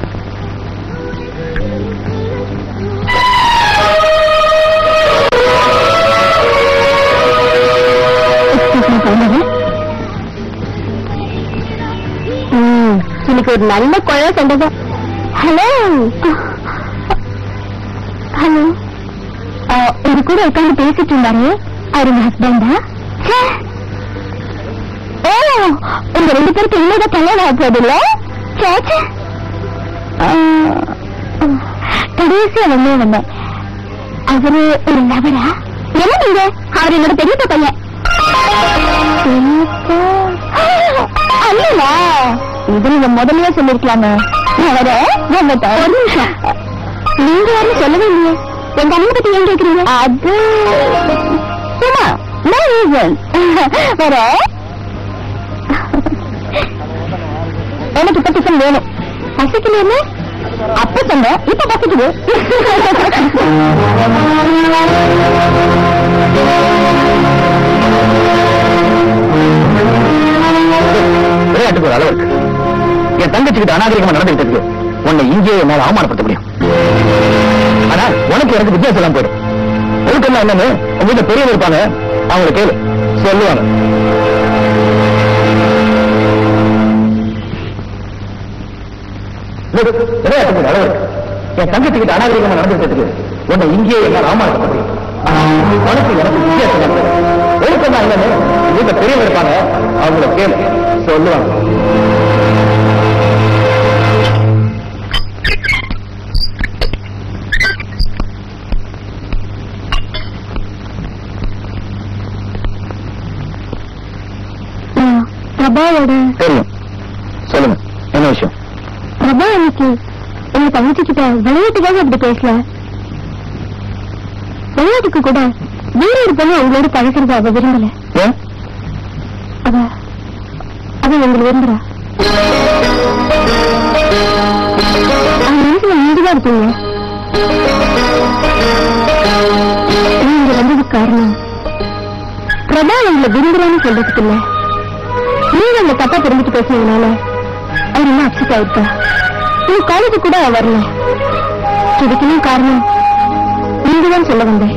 இன்னைக்கு ஒரு நல்ல குழந்தை சண்டை ஹலோ ஹலோ இது கூட உட்காந்து பேசிட்டு இருந்தாரு அவர் உங்க ஹஸ்பண்டா ஓ உங்க ரெண்டு பேருக்கு இன்னும் கல்யாணம் ஆக போகுது இல்ல சேச்சே கடைசியா வந்து வந்தேன் அவரு ஒரு லவரா என்ன நீங்க அவர் என்னோட பெரியப்பா பையன் பெரியப்பா அல்லா இது நீங்க முதல்லயே சொல்லிருக்கலாமே அவர வந்துட்டேன் ஒரு நிமிஷம் நீங்க யாரும் சொல்லவே இல்லையே எங்க அண்ணன் பத்தி ஏன் கேக்குறீங்க அது சும்மா no reason வேற எனக்கு இப்ப டிஃபன் வேணும் பசிக்கலையே அப்ப சொன்னேன் இப்ப பசிக்குது விளையாட்டுக்கு ஒரு அளவு இருக்கு என் தங்கச்சிக்கிட்ட அநாகரிகமா நடந்துகிட்டு உன்னை இங்கேயே என்னால அவமானப்படுத்த முடியும் ஆனா உனக்கு எனக்கு வித்தியாசம் எல்லாம் போயிடும் ஒழுக்கம் என்னன்னு உங்க வீட்டுல பெரியவங்க இருப்பாங்க அவங்கள கேளு சொல்லுவாங்க விளையாட்டுக்கு ஒரு அளவு இருக்கு என் தங்கச்சிக்கிட்ட அநாகரிகமா நடந்துகிட்டு உன்னை இங்கேயே என்னால அவமானப்படுத்த முடியும் ஆனா உனக்கு எனக்கு வித்தியாசம் எல்லாம் போயிடும் ஒழுக்கம் என்னன்னு உங்க வீட்டுல பெரியவங்க இருப்பாங்க அவங்கள கேளு சொல்லுவாங்க பிரபா பிரபாவோட தெரியும் சொல்லுங்க என்ன விஷயம் பிரபா அன்னைக்கு எங்க தங்கச்சி கிட்ட விளையாட்டுக்காக அப்படி பேசல விளையாட்டுக்கு கூட வேற ஒரு பொண்ணு அவங்களோட பழகிறது அவ விரும்பல ஏன் அவ அவ எங்களை விரும்புறா அவன் மனசுல நீங்கதான் இருக்கீங்க நீங்க வந்ததுக்கு காரணம் பிரபா உங்களை விரும்புறான்னு சொல்றதுக்கு இல்ல நீங்க அந்த தப்பா தெரிஞ்சுட்டு பேசுனதுனால அவர் என்ன அப்செட் ஆயிருக்கா உங்க காலேஜ் கூட அவ வரல இதுக்கெல்லாம் காரணம் நீங்க தான் சொல்ல வந்தேன்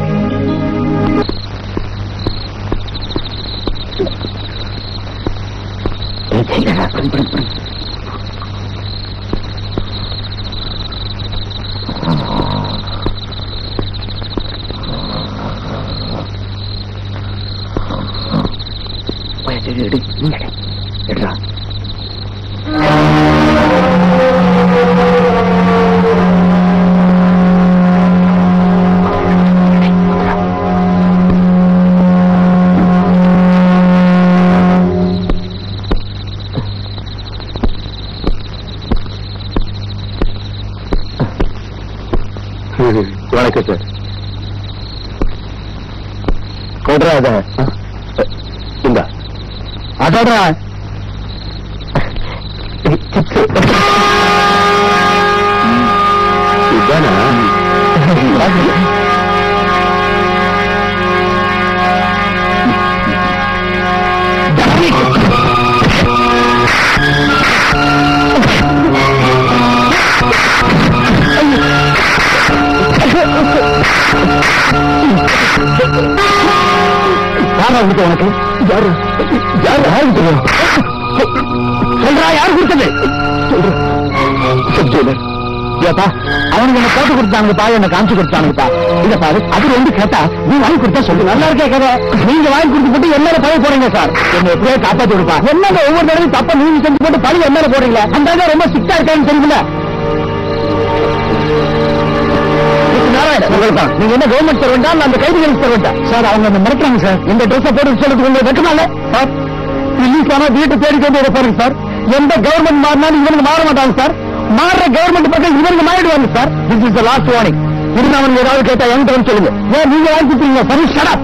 எடுறா வணக்கம் சார் கொடுறா அத இந்த அதோடா இதானா யாரா கொடுத்த உனக்கு யாரு யாரு யாரு தெரியும் சொல்றா யாரு கொடுத்தது சொல்லு ஏப்பா அவனுக்கு என்ன போட்டு கொடுத்தானுங்கப்பா என்ன காமிச்சு கொடுத்தானுங்கப்பா இத பாரு அது வந்து கேட்டா நீ வாங்கி கொடுத்தா சொல்லு நல்லா இருக்கே கதை நீங்க வாங்கி கொடுத்து போட்டு என்ன பழைய போறீங்க சார் என்ன எப்படியே காப்பாத்தி கொடுப்பா என்னங்க ஒவ்வொரு தடவையும் தப்ப நீங்க செஞ்சு போட்டு பழி என்ன போடுறீங்க அந்த ஆளு ரொம்ப ஸ்ட்ரிக்டா இருக்கான்னு தெரியுமில்ல உங்களுக்குதான். நீங்க என்ன கவர்மெண்ட் சர்வெண்டா இல்ல அந்த கைதிகள் சர்வெண்டா சார் அவங்க அந்த மிரட்டுறாங்க சார் இந்த ட்ரெஸ் போட்டு சொல்றது உங்களுக்கு வெக்கமால சார் ரிலீஸ் ஆனா வீட்டு தேடி கொண்டு வர பாருங்க சார் எந்த கவர்மெண்ட் மாறினாலும் இவனுக்கு மாற மாட்டாங்க சார் மாறுற கவர்மெண்ட் பக்கம் இவனுக்கு மாறிடுவாங்க sir this is last warning இருந்தாலும் ஏதாவது கேட்டா என்கிட்ட வந்து சொல்லுங்க ஏன் நீங்க வாங்கி கொடுத்தீங்க சரி ஷடப்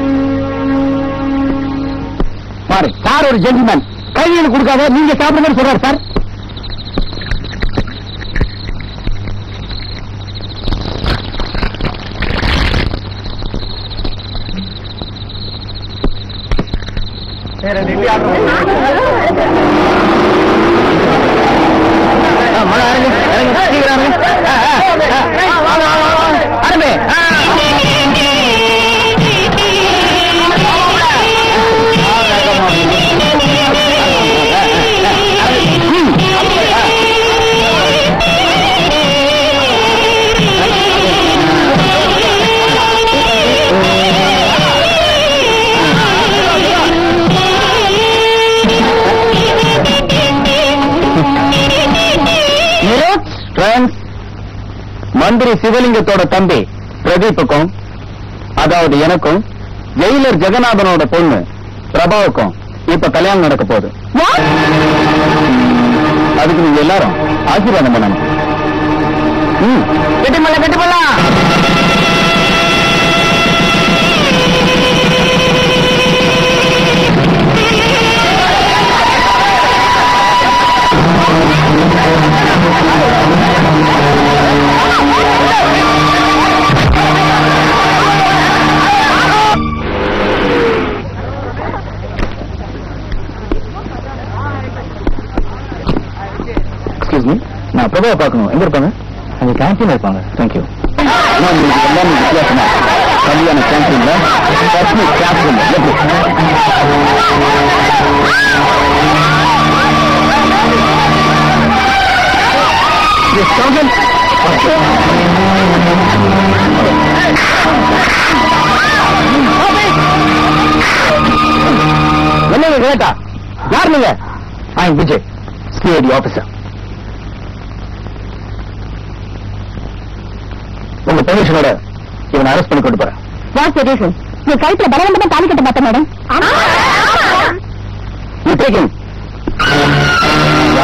பாரு சார் ஒரு ஜென்டில்மேன் கைதிகளுக்கு கொடுக்காத நீங்க சாப்பிடுங்கன்னு சொல்றாரு சார் ஆ, மழை இறங்கு, இறங்கு, சீக்கிரம் இறங்கு. ஆ, ஆ, ஆ, வாங்க, வாங்க, வாங்க. அருமை. ஆ. Friends, மந்திரி சிவலிங்கத்தோட தம்பி பிரதீப்புக்கும் அதாவது எனக்கும் ஜெயிலர் ஜெகநாதனோட பொண்ணு பிரபாவுக்கும் இப்ப கல்யாணம் நடக்க போகுது அதுக்கு நீங்க எல்லாரும் ஆசீர்வாதம் பண்ணணும் ம், கெட்டிமல்ல கெட்டிமல்லா எக்ஸ்கியூஸ் மீ நான் பிரபாவை பார்க்கணும் எங்க இருப்பாங்க அங்க கேன்டீன் இருப்பாங்க தேங்க்யூ உங்களுக்கு எல்லாமே வித்தியாசமா கல்யாண கேன்டீன்ல பர்சனல் ஸ்டாஃப் ரூம் என்னங்க கேட்டா யார் நீங்க ஐ விஜய் சிஐடி ஆபீசர் உங்க பெர்மிஷனோட இவனை அரெஸ்ட் பண்ணி கொண்டு போறேன் வாட் ரீசன் நீ கழுத்துல பலவந்தமா தாலி கட்ட மாட்டேன் மேடம் You take him.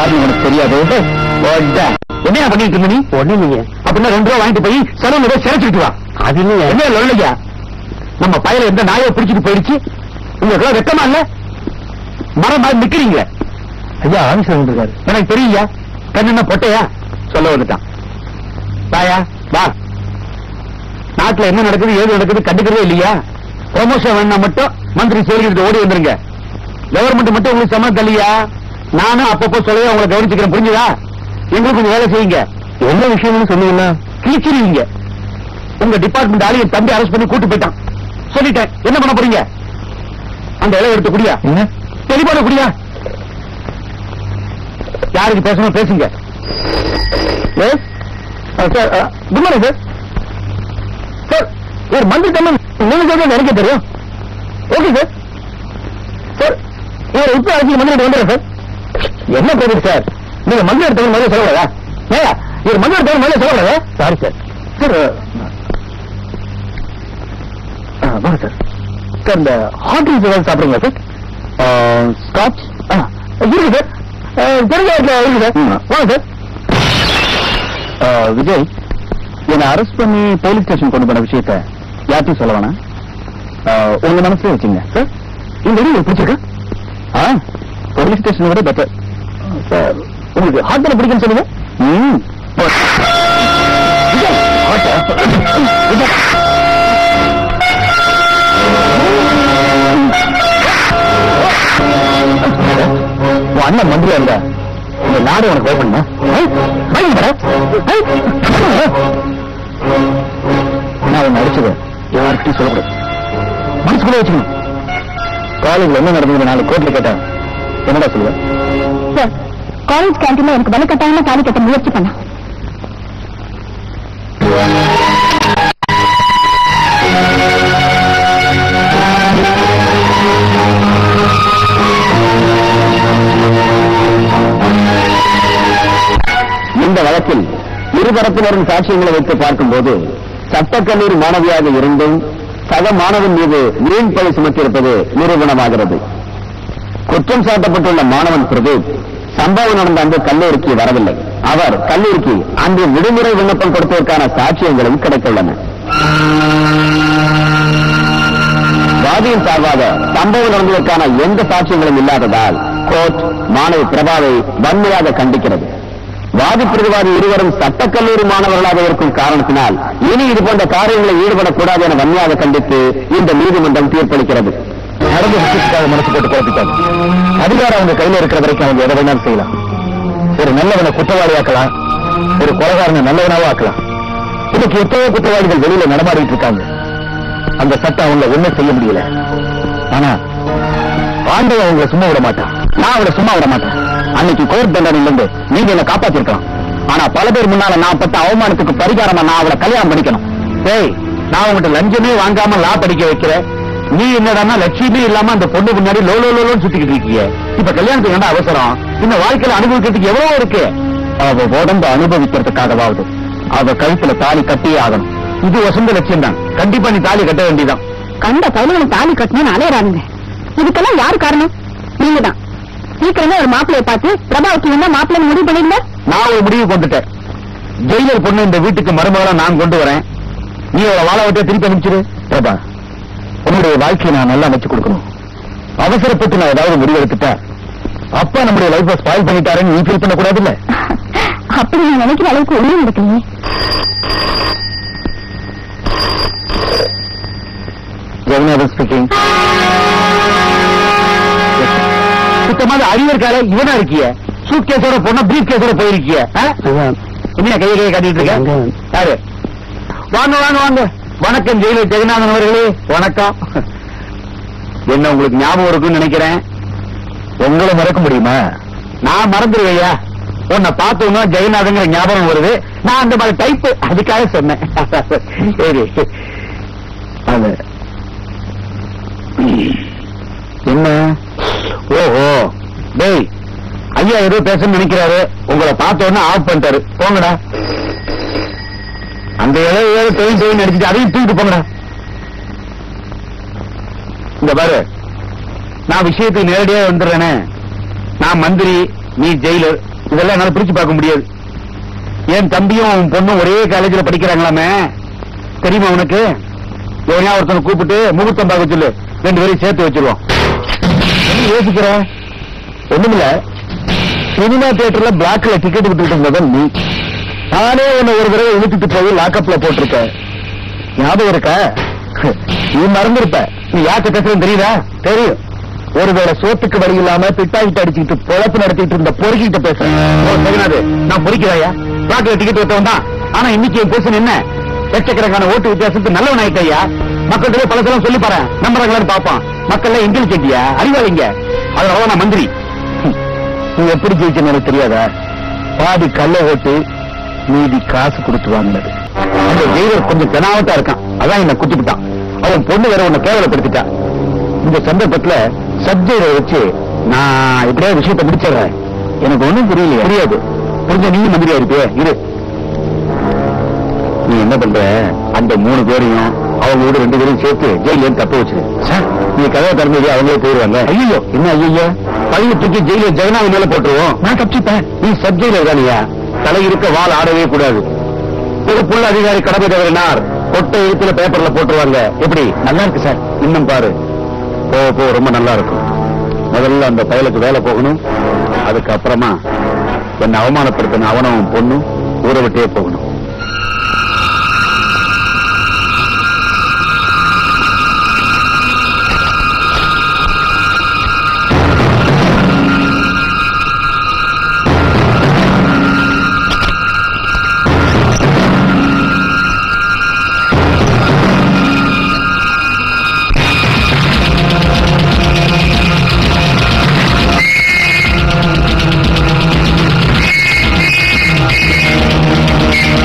யாருன்னு உனக்கு தெரியாது என்ன பண்ணிட்டு இருந்த நீ ஒண்ணு நீங்க அப்படின்னா ரெண்டு ரூபா வாங்கிட்டு போய் செலவு போய் சிறைச்சிட்டு வா அது இல்லையா என்ன இல்லையா நம்ம பயல எந்த நாயை பிடிச்சிட்டு போயிடுச்சு உங்களுக்கு வெக்கமா இல்ல மரம் மாதிரி நிக்கிறீங்க ஐயா ஆபீஸ்ல இருக்காரு எனக்கு தெரியுயா கண்ணு பொட்டையா சொல்ல வந்துட்டான் வாயா வா நாட்டுல என்ன நடக்குது ஏது நடக்குது கண்டுக்கிறதே இல்லையா ப்ரொமோஷன் வேணா மட்டும் மந்திரி செயல்கிட்ட ஓடி வந்துருங்க கவர்மெண்ட் மட்டும் உங்களுக்கு சம்மந்தம் இல்லையா நானும் அப்பப்போ சொல்லவே உங்களை கவனிச்சுக்கிறேன் புரிஞ்சுதா எங்களுக்கு கொஞ்சம் வேலை செய்யுங்க என்ன விஷயம்னு சொன்னீங்கன்னா கிழிச்சிருவீங்க உங்க டிபார்ட்மெண்ட் ஆளு என் தம்பி அரெஸ்ட் பண்ணி கூட்டு போயிட்டான் சொல்லிட்டேன் என்ன பண்ண போறீங்க அந்த இலை எடுத்து குடியா என்ன தெளிவான குடியா யாருக்கு பேசணும் பேசுங்க sir good morning sir sir ஒரு மந்திரி தம்மன் நீங்க சொல்றது எனக்கு தெரியும் ஓகே சார் சார் இவர் உப்பு அரசியல் மந்திரி வந்துடுறேன் சார் என்ன பேரு சார் நீங்க மந்திரி எடுத்தவங்க முதல்ல சொல்லக்கூடாதா ஏயா இவர் மந்திரி எடுத்தவங்க முதல்ல சொல்லக்கூடாதா சாரி சார் சார் வாங்க சார் சார் இந்த ஹாட் ட்ரிங்க்ஸ் ஏதாவது சாப்பிடுங்களா சார் ஸ்காட்ச் இருக்கு சார் தெரிஞ்ச இடத்துல இருக்கு சார் வாங்க சார் விஜய் என்னை அரெஸ்ட் பண்ணி போலீஸ் ஸ்டேஷன் கொண்டு போன விஷயத்த யார்ட்டும் சொல்ல வேணாம் ஆஹ், உங்க மனசுல வச்சுங்க சார் இந்த வீடு உங்களுக்கு பிடிச்சிருக்கா ஆ போலீஸ் ஸ்டேஷனை விட பெட்டர் சார் உங்களுக்கு ஹார்ட் பிடிக்கும்னு சொல்லுங்க ம் விஜய், heart ஆ? விஜய். உன் அண்ணன் மந்திரியா இருந்தா இந்த நாடு உனக்கு ஓப்பன் நான் உன்னை அடிச்சது யார்கிட்டயும் சொல்லக்கூடாது மனசுக்குள்ளே வச்சுக்கணும் காலேஜ்ல என்ன நடந்தது நாலு கோர்ட்ல கேட்டேன் என்னடா சொல்லுவேன் சார் காலேஜ் கேண்டீன்ல எனக்கு வலுக்கட்டாயமா தாலி கட்ட முயற்சி பண்ணா இந்த வழக்கில் இருதரப்பினரின் சாட்சியங்களை வைத்து பார்க்கும்போது சட்டக்கல்லூரி மாணவியாக இருந்தும் சக மாணவன் மீது வீண் பழி சுமத்தியிருப்பது நிரூபணமாகிறது குற்றம் சாட்டப்பட்டுள்ள மாணவன் பிரதீப் சம்பவம் நடந்த அந்த கல்லூரிக்கு வரவில்லை அவர் கல்லூரிக்கு அன்று விடுமுறை விண்ணப்பம் கொடுத்ததற்கான சாட்சியங்களும் கிடைத்துள்ளன வாதியின் சார்பாக சம்பவம் நடந்ததற்கான எந்த சாட்சியங்களும் இல்லாததால் கோர்ட் மாணவி பிரபாவை வன்மையாக கண்டிக்கிறது வாதி பிரதிவாதி இருவரும் சட்டக்கல்லூரி மாணவர்களாக இருக்கும் காரணத்தினால் இனி இது போன்ற காரியங்களில் ஈடுபடக்கூடாது என வன்மையாக கண்டித்து இந்த நீதிமன்றம் தீர்ப்பளிக்கிறது நடந்த விஷயத்துக்காக மனசு போட்டு குழப்பிட்டாங்க அதிகாரம் அவங்க கையில இருக்கிற வரைக்கும் அவங்க எதை வேணாலும் செய்யலாம் ஒரு நல்லவனை குற்றவாளியாக்கலாம் ஒரு கொலகாரனை நல்லவனாவும் ஆக்கலாம் இன்னைக்கு எத்தனையோ குற்றவாளிகள் வெளியில நடமாடிட்டு இருக்காங்க அந்த சட்டம் அவங்கள ஒண்ணும் செய்ய முடியல ஆனா ஆண்டவன் அவங்கள சும்மா விட மாட்டான் நான் அவளை சும்மா விட மாட்டேன் அன்னைக்கு கோர்ட் தண்டனையில இருந்து நீங்க என்ன காப்பாத்திருக்கலாம் ஆனா பல பேர் முன்னால நான் பட்ட அவமானத்துக்கு பரிகாரமா நான் அவளை கல்யாணம் பண்ணிக்கணும் டேய் நான் உங்ககிட்ட லஞ்சமே வாங்காம லா படிக்க வைக்கிறேன் நீ என்னடான்னா லட்சியமே இல்லாம அந்த பொண்ணு முன்னாடி லோ லோ லோன்னு சுத்திக்கிட்டு இருக்கீங்க இப்ப கல்யாணத்துக்கு என்ன அவசரம் இந்த வாழ்க்கையில அனுபவிக்கிறதுக்கு எவ்வளவு இருக்கு அவ உடம்ப அனுபவிக்கிறதுக்காகவாவது அவ கழுத்துல தாலி கட்டியே ஆகணும் இது வசந்த லட்சியம் தான் கண்டிப்பா நீ தாலி கட்ட வேண்டியதான் கண்ட பையனை தாலி கட்டணும்னு அலையறானுங்க இதுக்கெல்லாம் யார் காரணம் நீங்க தான் சீக்கிரமே ஒரு மாப்பிளைய பார்த்து பிரபாவுக்கு என்ன மாப்பிள்ளை முடிவு பண்ணிருந்த நான் ஒரு முடிவு கொண்டுட்டேன் ஜெயிலர் பொண்ணு இந்த வீட்டுக்கு மருமகளா நான் கொண்டு வரேன் நீ அவளை வாழ விட்டு திருப்பி அனுப்பிச்சிரு பிரபா உன்னுடைய வாழ்க்கையை நான் நல்லா அமைச்சு கொடுக்கணும் அவசரப்பட்டு நான் ஏதாவது முடிவு எடுத்துட்டேன் அப்பா நம்முடைய லைஃபை ஸ்பாயில் பண்ணிட்டாருன்னு நீ ஃபீல் பண்ணக்கூடாது இல்ல அப்படி நான் நினைக்கிற அளவுக்கு ஒண்ணும் நடக்கலையே ஜெகநாதன் ஸ்பீக்கிங் சுத்தமாக அறிவு இருக்காரு இவனா இருக்கிய சூட் கேஸோட போனா பிரீஃப் கேஸோட போயிருக்கிய ஆ? என்ன கையை கையை காட்டிட்டு இருக்க யாரு வாங்க வாங்க வாங்க வணக்கம் ஜெயிலர் ஜெகநாதன் அவர்களே வணக்கம் என்ன உங்களுக்கு ஞாபகம் இருக்குன்னு நினைக்கிறேன் உங்களை மறக்க முடியுமா நான் மறந்துடுவையா உன்னை பார்த்தோம்னா ஜெகநாதங்கிற ஞாபகம் வருது நான் அந்த மாதிரி டைப் அதுக்காக சொன்னேன் சரி அது என்ன ஓஹோ டேய் ஐயா ஏதோ பேசணும்னு நினைக்கிறாரு உங்களை பார்த்த உடனே ஆஃப் பண்ணிட்டாரு போங்கடா அந்த ஏதோ ஏதோ தொழில் தொழில் நடிச்சுட்டு அதையும் தூக்கிட்டு போங்கடா இந்த பாரு நான் விஷயத்துக்கு நேரடியா வந்துடுறேனே நான் மந்திரி நீ ஜெயிலர் இதெல்லாம் என்னால பிரிச்சு பார்க்க முடியாது என் தம்பியும் உன் பொண்ணும் ஒரே காலேஜ்ல படிக்கிறாங்களாமே தெரியுமா உனக்கு எவனையா ஒருத்தனை கூப்பிட்டு முகூர்த்தம் பார்க்க சொல்லு ரெண்டு பேரையும் சேர்த்து வச்சிருவோம் என்ன யோசிக்கிற ஒண்ணுமில்ல சினிமா தியேட்டர்ல பிளாக்ல டிக்கெட் விட்டுட்டு இருந்தவன் நீ நானே உன்னை ஒரு தடவை இழுத்துட்டு போய் லாக்கப்ல போட்டிருக்கேன் ஞாபகம் இருக்கா நீ மறந்திருப்ப நீ யார்கிட்ட பேசுறேன்னு தெரியுதா தெரியும் ஒருவேளை சோத்துக்கு வழி இல்லாம பிட்டாக்கிட்டு அடிச்சுட்டு பொழப்பு நடத்திட்டு இருந்த பொறுக்கிட்ட பேசுறேன் ஓ ஜெகநாத் நான் பொறிக்கிறாயா பிளாக்ல டிக்கெட் வைத்தவன் தான் ஆனா இன்னைக்கு என் பொசிஷன் என்ன லட்சக்கணக்கான ஓட்டு வித்தியாசத்துக்கு நல்லவன் ஆயிட்டையா மக்கள்கிட்ட பலசெல்லாம் சொல்லி பாறேன் நம்புறாங்களான்னு பாப்பான் மக்கள் எங்கில் செட்டியா அறிவாளிங்க அதனால நான் மந்திரி ஹம். நீ எப்படி ஜெயிச்சேன்னு எனக்கு தெரியாதா பாதி கள்ள ஓட்டு மீதி காசு கொடுத்து வாங்கினது அந்த ஜெயிலர் கொஞ்சம் தெனாவட்டா இருக்கான் அதான் என்ன குத்திவிட்டான் அவன் பொண்ணு வேற உன்னை கேவலப்படுத்திட்டான் இந்த சந்தர்ப்பத்துல சப்ஜெக்ட வச்சு நான் எப்படியாவது விஷயத்தை முடிச்சிடுறேன் எனக்கு ஒண்ணும் புரியலையே புரியாது புரிஞ்ச நீ மந்திரியா இருப்பியே இரு நீ என்ன பண்ற அந்த மூணு பேரையும் அவங்க வீடு ரெண்டு பேரையும் சேர்த்து ஜெயில இருந்து தப்ப வச்சிரு சார் நீ கதவை திறந்தது அவங்களே போயிருவாங்க ஐயோ என்ன ஐயோ பழைய தூக்கி ஜெயில ஜெகநாத மேல போட்டுருவோம் நான் தப்பிச்சுப்பேன் நீ சப் ஜெயிலர் தானியா தலை இருக்க வால் ஆடவே கூடாது ஒரு புள்ள அதிகாரி கடமை தவறினார் கொட்டை எழுத்துல பேப்பர்ல போட்டுருவாங்க எப்படி நல்லா இருக்கு சார் இன்னும் பாரு போக போக ரொம்ப நல்லா இருக்கும் முதல்ல அந்த பயலுக்கு வேலை போகணும் அதுக்கப்புறமா என்னை அவமானப்படுத்தின அவனும் பொண்ணும் ஊரை விட்டே போகணும் ஆ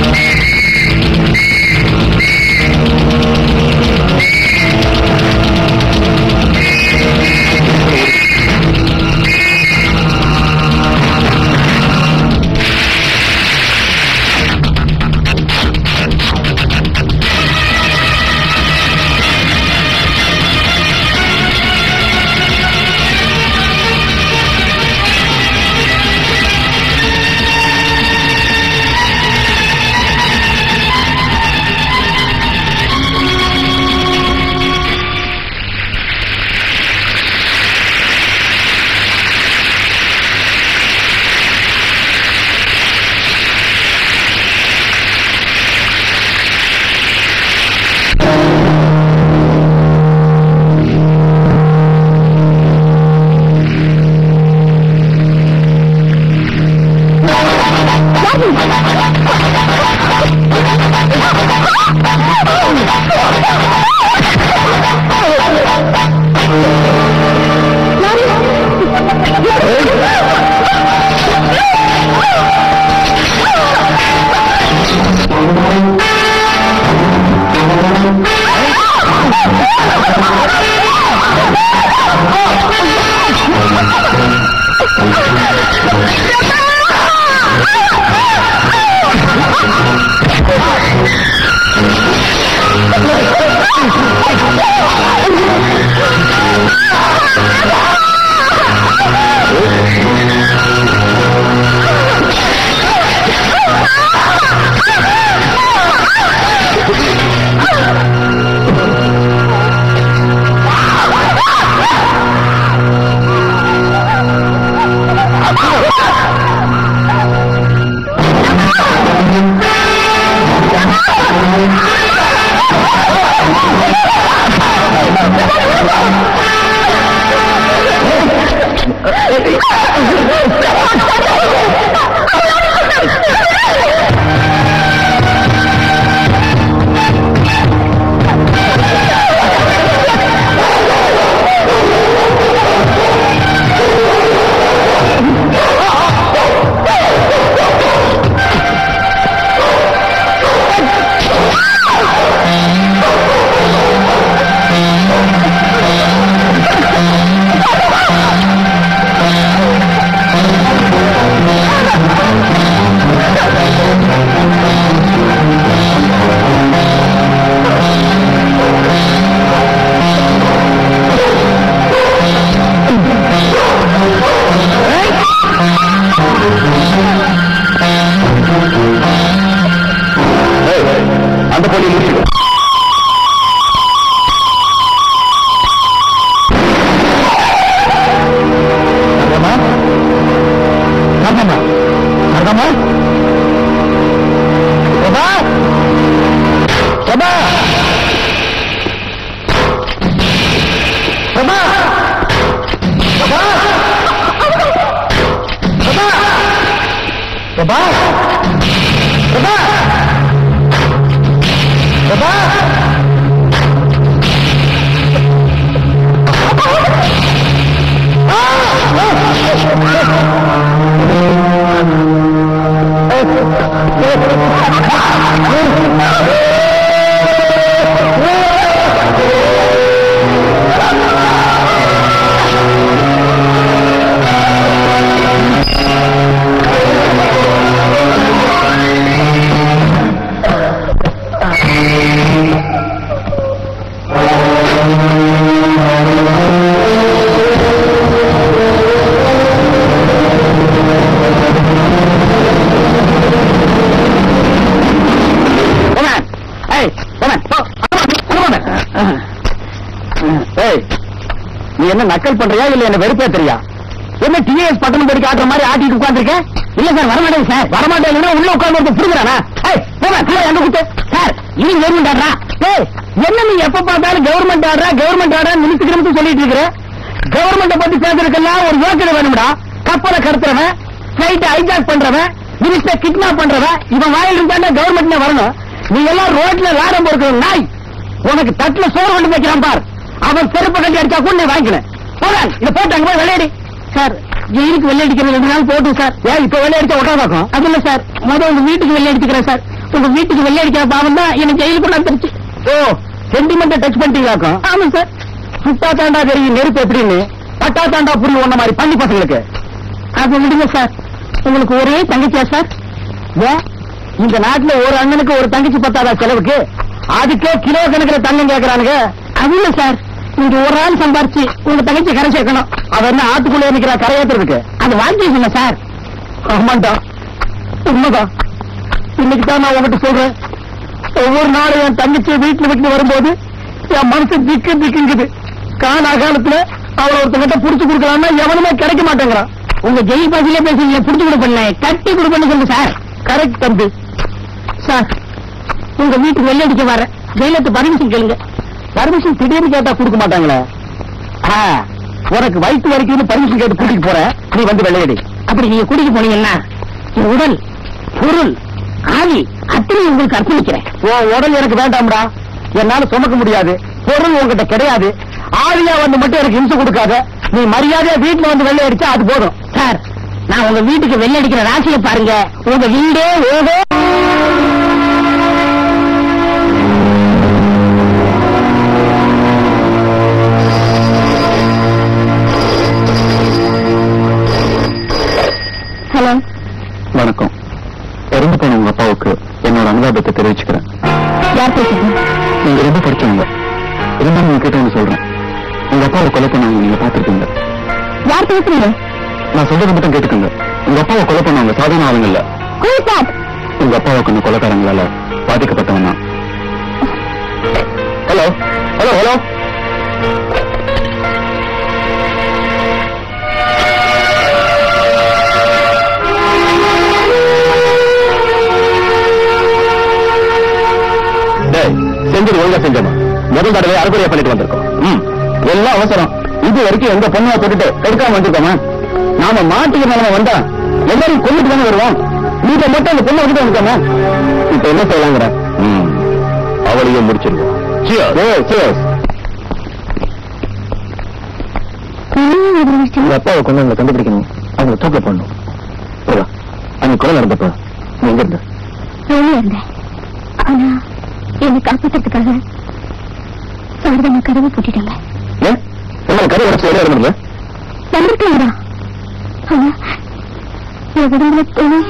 என்ன நக்கல் பண்றியா இல்ல என்ன வெறுப்பேத்துறியா என்ன டிஎஸ் பட்டன் படி காட்டுற மாதிரி ஆட்டிட்டு உட்கார்ந்திருக்க இல்ல சார் வரமாட்டேங்க சார் வரமாட்டேங்கன்னா உள்ள உட்கார்ந்து ஒருத்தன் புடுங்குறானா ஏய் போடா கீழே எங்க குத்து சார் இது கவர்மெண்ட் ஆடுறா ஏய் என்ன நீ எப்ப பார்த்தாலும் கவர்மெண்ட் ஆடுறா கவர்மெண்ட் ஆடுறா நிமிஷத்துக்கு நிமிஷம் சொல்லிட்டு இருக்கிற கவர்மெண்ட பத்தி பேசுறதுக்கெல்லாம் ஒரு யோசனை வேணும்டா கப்பலை கடத்துறவன் பிளைட் ஹைஜாக் பண்றவன் மினிஸ்டர் கிட்னாப் பண்றவன் இவன் வாயில் இருந்தா கவர்மெண்ட் வரணும் நீ எல்லாம் ரோட்ல லாடம் பொறுக்கிற நாய் உனக்கு தட்டுல சோறு கொண்டு வைக்கிறான் பார் அவன் செருப்பு கட்டி அடிச்சா கூட நீ வாங்கிக்கல போடான் இத போட்டாங்க போய் விளையாடி சார் ஜெயிலுக்கு வெள்ளை அடிக்கிறது ரெண்டு நாள் போட்டும் சார் ஏன் இப்ப வெள்ளை அடிச்சா ஒட்டாதாக்கும் அது இல்ல சார் முதல்ல உங்க வீட்டுக்கு வெள்ளை அடிச்சுக்கிறேன் சார் உங்க வீட்டுக்கு வெள்ளை அடிக்கிற பாவம் தான் எனக்கு ஜெயிலுக்கு கொண்டு வந்துருச்சு ஓ சென்டிமெண்ட் டச் பண்ணிட்டீங்களாக்கும் ஆமா சார் சுட்டா தாண்டா தெரியும் நெருப்பு எப்படின்னு பட்டா தாண்டா புரியும் ஒன்ன மாதிரி பண்ணி பசங்களுக்கு அது விடுங்க சார் உங்களுக்கு ஒரே தங்கச்சியா சார் ஏன் இந்த நாட்டுல ஒரு அண்ணனுக்கு ஒரு தங்கச்சி பத்தாதா செலவுக்கு அதுக்கே கிலோ கணக்குல தங்கம் கேக்குறானுங்க அது இல்ல சார் நீங்க ஒரு ஆள் சம்பாரிச்சு உங்க தங்கச்சி கரை சேர்க்கணும் அவ என்ன ஆத்துக்குள்ளே நிக்கிறா கரையேற்றுறதுக்கு அது வாழ்க்கை சொன்ன சார் ஆமாண்டா உண்மைதான் இன்னைக்கு தான் நான் உங்ககிட்ட சொல்றேன் ஒவ்வொரு நாளும் என் தங்கச்சி வீட்டுல விட்டு வரும்போது என் மனசு திக்கு திக்குங்குது காலா காலத்துல அவளை ஒருத்தங்கிட்ட புடிச்சு கொடுக்கலாம்னா எவனுமே கிடைக்க மாட்டேங்கிறான் உங்க ஜெயில் பாசிலே பேசுறீங்க புடிச்சு கொடுப்பல கட்டி கொடுப்பேன்னு சொல்லுங்க சார் கரெக்ட் தம்பி சார் உங்க வீட்டுக்கு வெள்ளை அடிக்க வர ஜெயிலத்து பர்மிஷன் கேளுங்க பர்மிஷன் திடீர்னு கேட்டா கொடுக்க மாட்டாங்களே ஆ, உனக்கு வயிற்று வரைக்கும் பர்மிஷன் கேட்டு கூட்டிட்டு போற நீ வந்து வெள்ளையடி அப்படி நீங்க கூட்டிட்டு போனீங்கன்னா என் உடல் பொருள் ஆவி அத்தனை உங்களுக்கு அர்ப்பணிக்கிறேன் உன் உடல் எனக்கு வேண்டாம்டா என்னால சுமக்க முடியாது பொருள் உங்ககிட்ட கிடையாது ஆவியா வந்து மட்டும் எனக்கு இம்சை கொடுக்காத நீ மரியாதையா வீட்டுல வந்து வெள்ளை அடிச்சா அது போதும் சார் நான் உங்க வீட்டுக்கு வெள்ளை அடிக்கிற ராசியை பாருங்க உங்க வீடே ஓடோ ஹலோ வணக்கம் இறந்து போன உங்க அப்பாவுக்கு என்னோட அனுதாபத்தை தெரிவிச்சுக்கிறேன் யார் பேசுறது நீங்க ரொம்ப படிச்சவங்க இருந்தாலும் உங்ககிட்ட ஒண்ணு சொல்றேன் உங்க அப்பாவை கொலை பண்ணவங்க நீங்க பாத்துருக்கீங்க யார் பேசுறீங்க நான் சொல்றதை மட்டும் கேட்டுக்கோங்க உங்க அப்பாவை கொலை பண்ணவங்க சாதாரண ஆளுங்க இல்ல Who is that? உங்க அப்பாவை கொண்ட கொலைக்காரங்களால பாதிக்கப்பட்டவன் தான் ஹலோ ஹலோ ஹலோ செஞ்சது ஒழுங்கா செஞ்சோமா முதல் தடவை அறுபடியா பண்ணிட்டு வந்திருக்கோம் ம் எல்லாம் அவசரம் இது வரைக்கும் எங்க பொண்ணை தொட்டுட்டு எடுக்காம வந்திருக்கோமா நாம மாட்டுக்கு நிலைமை வந்தா எல்லாரையும் கொண்டுட்டு தானே வருவோம் நீங்க மட்டும் அந்த பொண்ணை விட்டுட்டு வந்துட்டோமா இப்ப என்ன செய்யலாங்கிற அவளையும் முடிச்சிருவோம் உங்க அப்பாவை கொண்டு அவங்களை கண்டுபிடிக்கணும் அவங்களை தூக்க பண்ணணும் போதா அன்னைக்கு கொலை நடந்தப்ப நீ எங்க இருந்த வெளியே இருந்தேன் ஆனா என்னை காப்பாத்துறதுக்காக சாரதா கதவை பூட்டிட்டாங்க ஏன் உங்களை கதை உடச்சு வெளியே இருந்தீங்க வந்திருக்கேன் ஆனா என் உடம்புல தோணி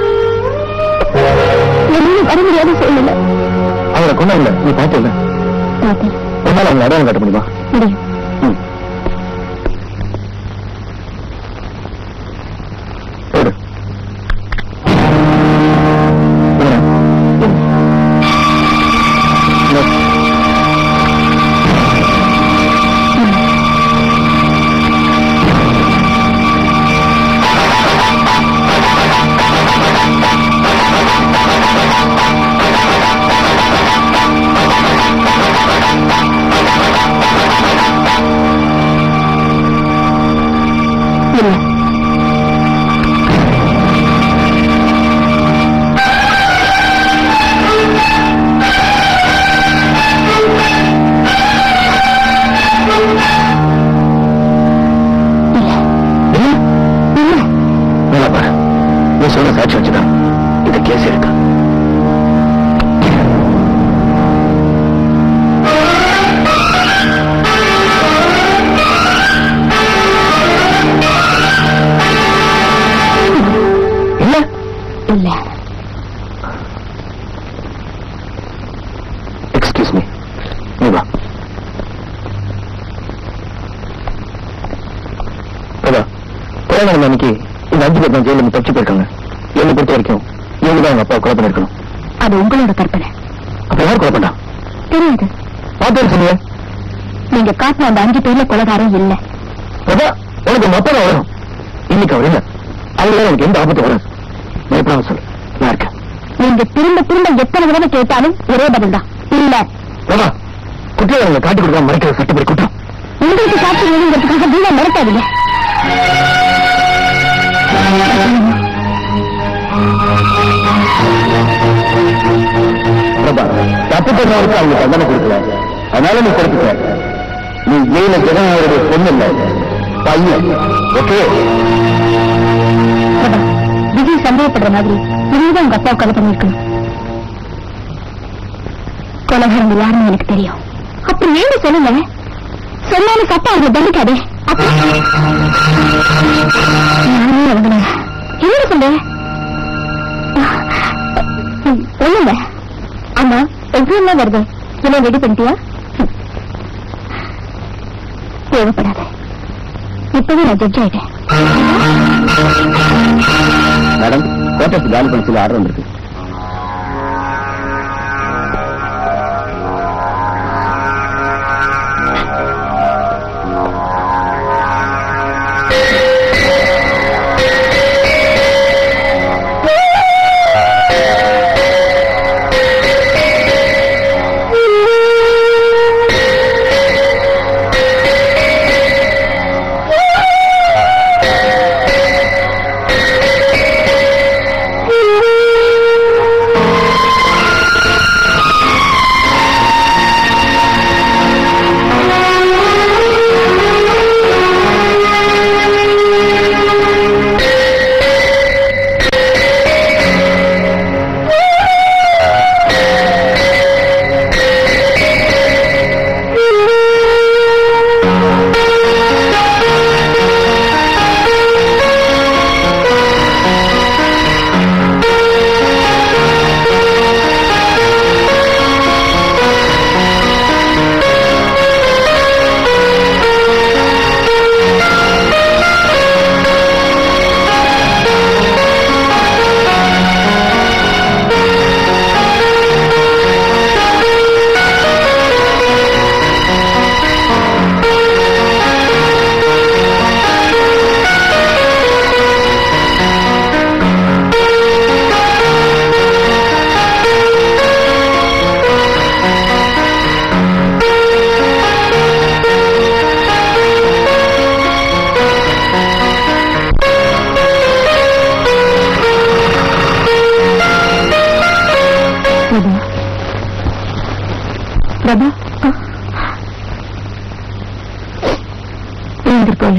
வெளியே வர முடியாத சூழ்நிலை அவரை கொண்டாடல நீ பார்த்தல பார்த்தேன் உன்னால அவங்களை அடையாளம் காட்ட முடியுமா முடியும் ம். போடு. போடு. No. இல்ல இல்ல? இல்ல நல்லா பாரு நீ சொல்ற சாட்சி வச்சுதான் இந்த கேஸ் இருக்கு இல்ல இல்ல எக்ஸ்கியூஸ் மீ நீ வா பிரபா கொலை நடந்த அன்னைக்கு இந்த அஞ்சு பேர் தான் ஜெயிலில் தப்பிச்சு போயிருக்காங்க என்னை பொறுத்த வரைக்கும் இவங்க தான் அவங்க அப்பா கொலை பண்ணிருக்கணும் அது உங்களோட கற்பனை அப்ப யார் கொலை பண்ணா தெரியாது பார்த்தேன்னு சொன்னீங்க நீங்க காட்டுன அந்த அஞ்சு பேர்ல கொலகாரம் இல்ல பிரபா உனக்கு மொத்தம் வரும் இன்னைக்கு அவர் இல்ல அவங்களால எனக்கு எந்த ஆபத்து வராது பயப்படாம சொல்லு நான் இருக்கேன் நீங்க திரும்ப திரும்ப எத்தனை தடவை கேட்டாலும் ஒரே பதில் தான் இல்ல பிரபா குற்றவாளிகளை காட்டி கொடுக்காம மறைக்கிற சட்டப்படி குற்றம் உங்களுக்கு காட்சி வேணுங்கிறதுக்காக வீணா மிரட்டாதீங்க பிரபா தப்பு பண்ணவருக்கு அவங்க தண்டனை கொடுக்கல அதனால நீ கொடுத்துக்க நீ ஜெயில ஜெகன் அவருடைய பொண்ணு இல்ல பையன் ஓகே பிரபா, விஜய் சந்தேகப்படுற மாதிரி நீதான் உங்க அப்பாவை கொலை பண்ணிருக்கணும் கொலகாரங்க யாருன்னு எனக்கு தெரியும் அப்புறம் ஏன் சொல்லுங்க சொன்னாலும் சட்டா அவங்களை தண்டிக்காதே அப்புறம் நானே அவங்கள என்ன சொல்றேன் ஒண்ணுங்க ஆமா எக்ஸாம் வருது என்ன ரெடி பண்ணிட்டியா தேவைப்படாது இப்பவே நான் ஜட்ஜ் ஆயிட்டேன் மேடம் கோட்டஸ் காலி பண்ண சொல்லி ஆர்டர் வந்திருக்கு பிரபா பிரபா எழுந்து போல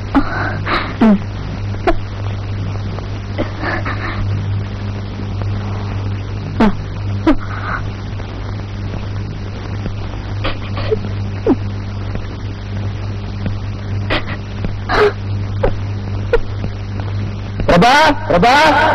பிரபா பிரபா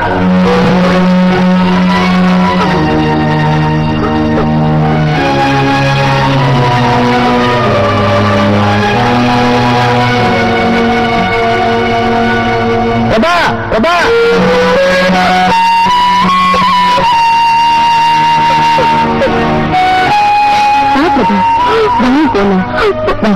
பிரபா பிரபா வா பிரபா வாங்க போலாம் வா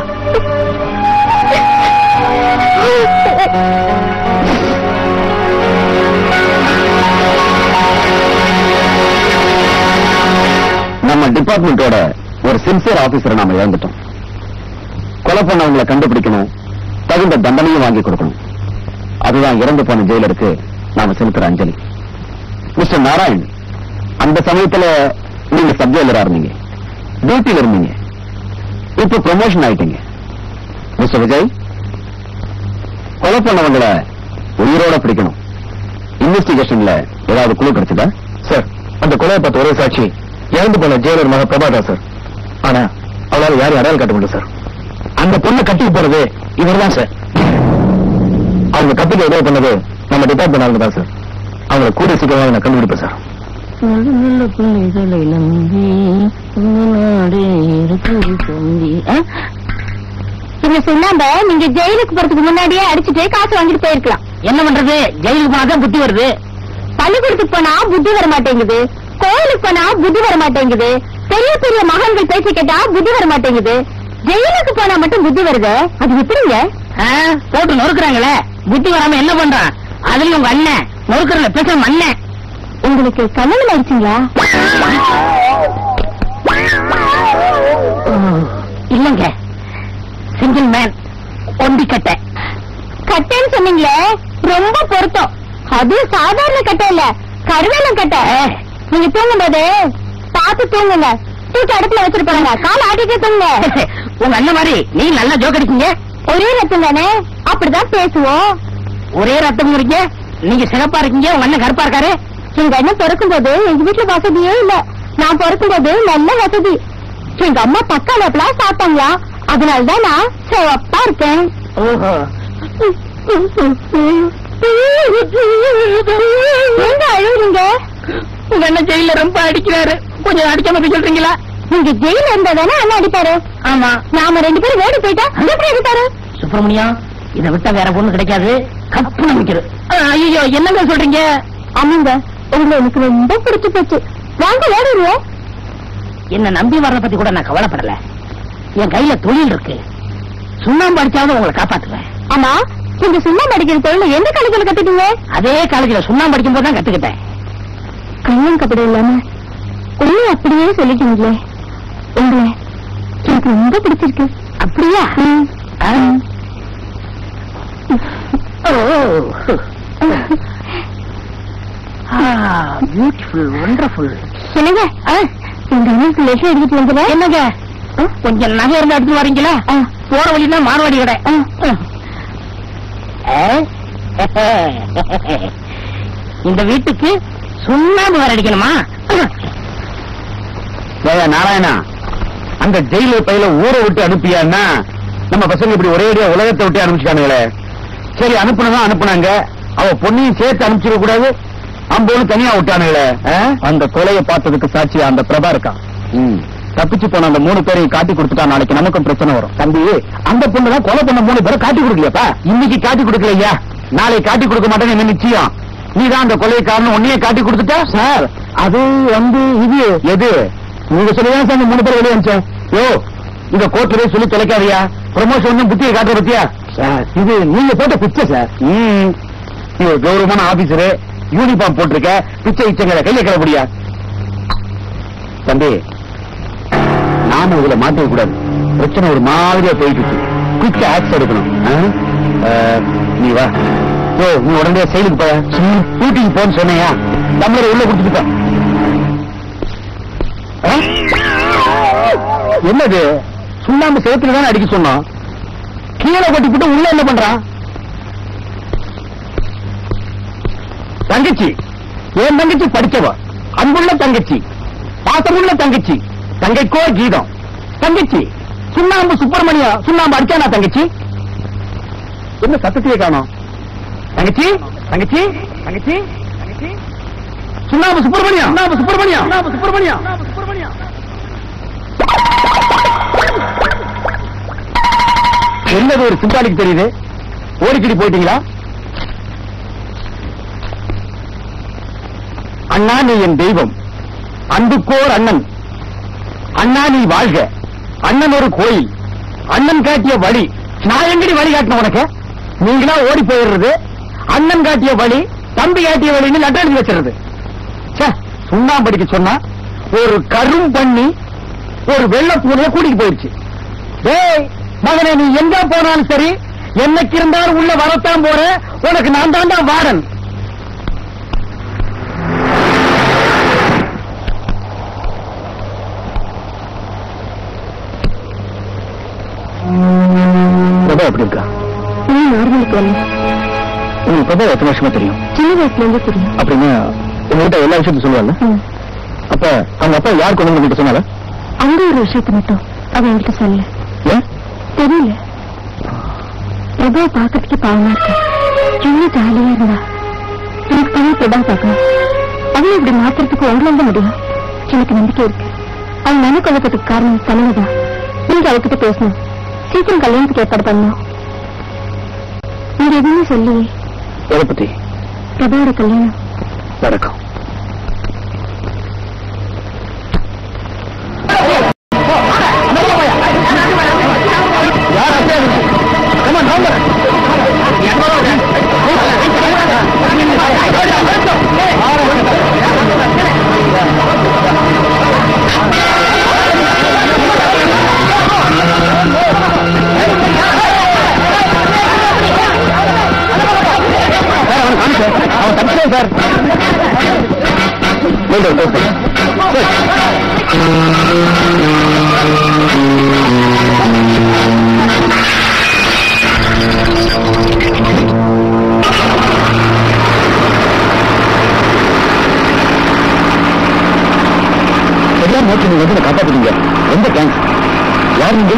நம்ம டிபார்ட்மெண்டோட ஒரு சின்சியர் ஆபீசரை நாம இழந்துட்டோம் கொலை பண்ணவங்களை கண்டுபிடிக்கணும் தகுந்த தண்டனையும் வாங்கி கொடுக்கணும் அதுதான் இறந்து போன ஜெயிலருக்கு நாம செலுத்துற அஞ்சலி மிஸ்டர் நாராயண் அந்த சமயத்துல நீங்க சப் ஜெயிலரா இருந்தீங்க டியூட்டில இருந்தீங்க இப்ப ப்ரொமோஷன் ஆயிட்டீங்க மிஸ்டர் விஜய் கொலை பண்ணவங்களை உயிரோட பிடிக்கணும் இன்வெஸ்டிகேஷன்ல ஏதாவது குழு கிடைச்சதா சார் அந்த கொலையை பார்த்த ஒரே சாட்சி இறந்து போன ஜெயலர் மக பிரபாதா சார் ஆனா அவளால யாரும் அடையாளம் காட்ட முடியல சார் அந்த பொண்ணை கட்டி போறது இவர்தான் சார் அவங்க கத்திக்கு உதவி பண்ணது நம்ம டிபார்ட்மெண்ட் ஆளுங்க தான் சார் அவங்கள கூட சீக்கிரமாக நான் கண்டுபிடிப்பேன் சார் இவங்க சொன்னாங்க நீங்க ஜெயிலுக்கு போறதுக்கு முன்னாடியே அடிச்சுட்டு காசு வாங்கிட்டு போயிருக்கலாம் என்ன பண்றது ஜெயிலுக்கு போனாதான் புத்தி வருது பள்ளிக்கூடத்துக்கு போனா புத்தி வர மாட்டேங்குது கோயிலுக்கு போனா புத்தி வர மாட்டேங்குது பெரிய பெரிய மகன்கள் பேச்சு கேட்டா புத்தி வர மாட்டேங்குது ஜெயிலுக்கு போனா மட்டும் புத்தி வருது அது எப்படிங்க ஆ, போட்டு நொறுக்குறாங்களே புத்தி வராம என்ன பண்றான் அதுலயும் உங்க அண்ணன் நொறுக்குறல பேச அண்ணன் உங்களுக்கு கல்யாணம் ஆயிடுச்சுங்களா இல்லங்க சிங்கிள் மேன் ஒண்டி கட்டை கட்டைன்னு சொன்னீங்களே ரொம்ப பொருத்தம் அது சாதாரண கட்டை இல்ல கருவேலம் கட்டை நீங்க தூங்கும்போது பார்த்து தூங்குங்க தூக்கி அடுப்புல வச்சிட்டு போறாங்க கால் ஆட்டிட்டே தூங்குங்க உங்க அண்ணன் மாதிரி நீ நல்லா ஜோக் அடிக்கீங்க ஒரே ரத்தம் தானே அப்படிதான் பேசுவோம் ஒரே ரத்தம் இருக்கீங்க நீங்க சிகப்பா இருக்கீங்க உங்க அண்ணன் கருப்பா இருக்காரு எங்க அண்ணன் பிறக்கும் போது எங்க வீட்டுல வசதியே இல்ல நான் பிறக்கும் போது நல்ல வசதி எங்க அம்மா பக்கால அப்பெல்லாம் சாப்பிட்டாங்களா அதனாலதான் நான் சிவப்பா இருக்கேன் ஓஹோ எங்க அழுகுறீங்க உங்க அண்ணன் ஜெயில ரொம்ப அடிக்கிறாரு கொஞ்சம் அடிக்காம போய் சொல்றீங்களா நீங்க ஜெயில இருந்தா தானே அண்ணன் அடிப்பாரு ஆமா நாம ரெண்டு பேரும் வேடி போயிட்டா எப்படி அடிப்பாரு சுப்பிரமணியம் இதை விட்டா வேற பொண்ணு கிடைக்காது கப்பு நம்பிக்கிறது ஐயோ என்னங்க சொல்றீங்க ஆமாங்க உங்களை எனக்கு ரொம்ப பிடிச்சு போச்சு வாங்க ஓடிடுவோம் என்ன நம்பி வர்றத பத்தி கூட நான் கவலைப்படல என் கையில தொழில் இருக்கு சுண்ணாம்பு அடிச்சாவது உங்களை காப்பாத்துவேன் ஆமா நீங்க சும்மா படிக்கிற தொழில் எந்த காலேஜ்ல கத்துட்டீங்க அதே காலேஜ்ல சுண்ணாம்பு அடிக்கும் போது தான் கத்துக்கிட்டேன் கண்ணன் கபடி இல்லாம உண்மை அப்படியே சொல்லிட்டீங்களே உங்களை எனக்கு ரொம்ப பிடிச்சிருக்கு அப்படியா ஆ? பியூட்டிஃபுல் ஒண்டர்ஃபுல் என்னங்க எங்க அண்ணனுக்கு லெட்டர் எடுத்துட்டு வந்துடுறேன் என்னங்க கொஞ்சம் நகை இருந்து எடுத்து வரீங்களா போற வழினா மார்வாடி கடை ஆ? இந்த வீட்டுக்கு சுண்ணாம்பு வேற அடிக்கணுமா ஏய்யா நாராயணா அந்த ஜெயிலு பையில ஊரை விட்டு அனுப்பியான்னா நம்ம பசங்க இப்படி ஒரே அடியா உலகத்தை விட்டு அனுப்பிச்சிட்டானுங்களே சரி அனுப்புனதான் அனுப்புனாங்க அவ பொண்ணையும் சேர்த்து அனுப்பிச்சிட கூடாது அம்போன்னு தனியா விட்டானுங்களே ஆ? அந்த கொலையை பார்த்ததுக்கு சாட்சி அந்த பிரபா இருக்கான் தப்பிச்சு போன அந்த மூணு பேரையும் காட்டி கொடுத்துட்டா நாளைக்கு நமக்கும் பிரச்சனை வரும் தம்பி அந்த பொண்ணு தான் கொலை பண்ண மூணு பேரை காட்டி கொடுக்கலையாப்பா இன்னைக்கு காட்டி கொடுக்கலையா நாளைக்கு காட்டி கொடுக்க மாட்டேன்னு என்ன நிச்சயம் நீதான் அந்த கொலை காரணம் உன்னையே காட்டி கொடுத்துட்டா சார் அது வந்து இது எது நீங்க சொல்லிதான் சார் இந்த மூணு பேர் வெளியே அனுப்பிச்சேன் யோ இந்த கோர்ட்லயே சொல்லி தொலைக்காதியா ப்ரமோஷன் புத்தியை காட்டுற பத்தியா சார் இது நீங்க போட்ட பிச்சை சார் ம் நீ ஒரு கௌரவமான ஆபீசரு யூனிஃபார்ம் போட்டிருக்க பிச்சை இச்சங்களை கையில கிளப்படியா தம்பி நாம இதுல மாட்டிக்க கூடாது பிரச்சனை ஒரு மாதிரியா போயிட்டு இருக்கு குயிக் ஆக்ஸ் எடுக்கணும் ஆ? ஆ, நீ வா ஓ நீ உடனே செயலுக்கு போய ஷூட்டிங் போன்னு சொன்னையா தமிழரை உள்ள கொடுத்துட்டு போ. ஆ? என்னது சுண்ணாம்பு செவத்துல தானே அடிக்க சொன்னோம் கீழே கொட்டி போட்டு உள்ள என்ன பண்றான் தங்கச்சி என் தங்கச்சி படிச்சவ அன்புள்ள தங்கச்சி பாசமுள்ள தங்கச்சி தங்கைக்கோ கீதம் தங்கச்சி சுண்ணாம்பு சுப்பிரமணியம் சுண்ணாம்பு அடிச்சானா தங்கச்சி என்ன சத்தத்தையே காணோம் தங்கச்சி தங்கச்சி தங்கச்சி தங்கச்சி சுண்ணாம்பு சுப்பிரமணியம் சுண்ணாம்பு சுப்பிரமணியம் சுண்ணாம்பு சுப்பிரமணியம் சுப்பிரமணியம் என்னது ஒரு சிம்பாலிக் தெரியுது ஓடிக்கிடி போயிட்டீங்களா அண்ணா நீ என் தெய்வம் அன்புக்கோர் அண்ணன் அண்ணா நீ வாழ்க அண்ணன் ஒரு கோயில் அண்ணன் காட்டிய வழி நான் எங்கடி வழி காட்டின உனக்கு நீங்களா ஓடி போயிடுறது அண்ணன் காட்டிய வழி தம்பி காட்டிய வழின்னு லெட்டர் எழுதி வச்சிருது ச்சே, சுண்ணாம்படிக்க சொன்னா ஒரு கரும் பண்ணி ஒரு வெள்ள பூனைய கூட்டிட்டு போயிடுச்சு டேய் மகனே நீ எங்க போனாலும் சரி என்னைக்கு இருந்தாலும் உள்ள வரத்தான் போற உனக்கு நான் தாண்டா வாரன் பிரபா எப்படி இருக்கா நார்மலுக்கு வரல உங்களுக்கு பிரபா எத்தனை வருஷமா தெரியும் சின்ன வயசுல இருந்து தெரியும் அப்படின்னா உங்ககிட்ட எல்லா விஷயத்தையும் சொல்லுவாங்க ம். அப்ப அவங்க அப்பா யார் கொண்டு வந்து சொன்னால அந்த ஒரு விஷயத்தை மட்டும் அவ என்கிட்ட சொல்லல ஏன் தெரியல பிரபாவை பார்க்கறதுக்கு பாவமா இருக்கு என்ன ஜாலியா இருந்தா எனக்கு தனி பிரபா பார்க்கணும் அவளை இப்படி மாத்துறதுக்கு உங்களால தான் முடியும் எனக்கு நம்பிக்கை இருக்கு அவன் மன குழப்பத்துக்கு காரணம் தமிழ்தான் நீங்க அவகிட்ட பேசணும் சீக்கிரம் கல்யாணத்துக்கு ஏற்பாடு பண்ணணும் நீங்க எதுவுமே சொல்லியே எதை பத்தி பிரபாவோட கல்யாணம் நடக்கும் யார் அசையாது? Come on, வாங்க. நேற்று நீங்க வந்து காப்பாத்துறீங்க ரொம்ப தேங்க்ஸ் யார் நீங்க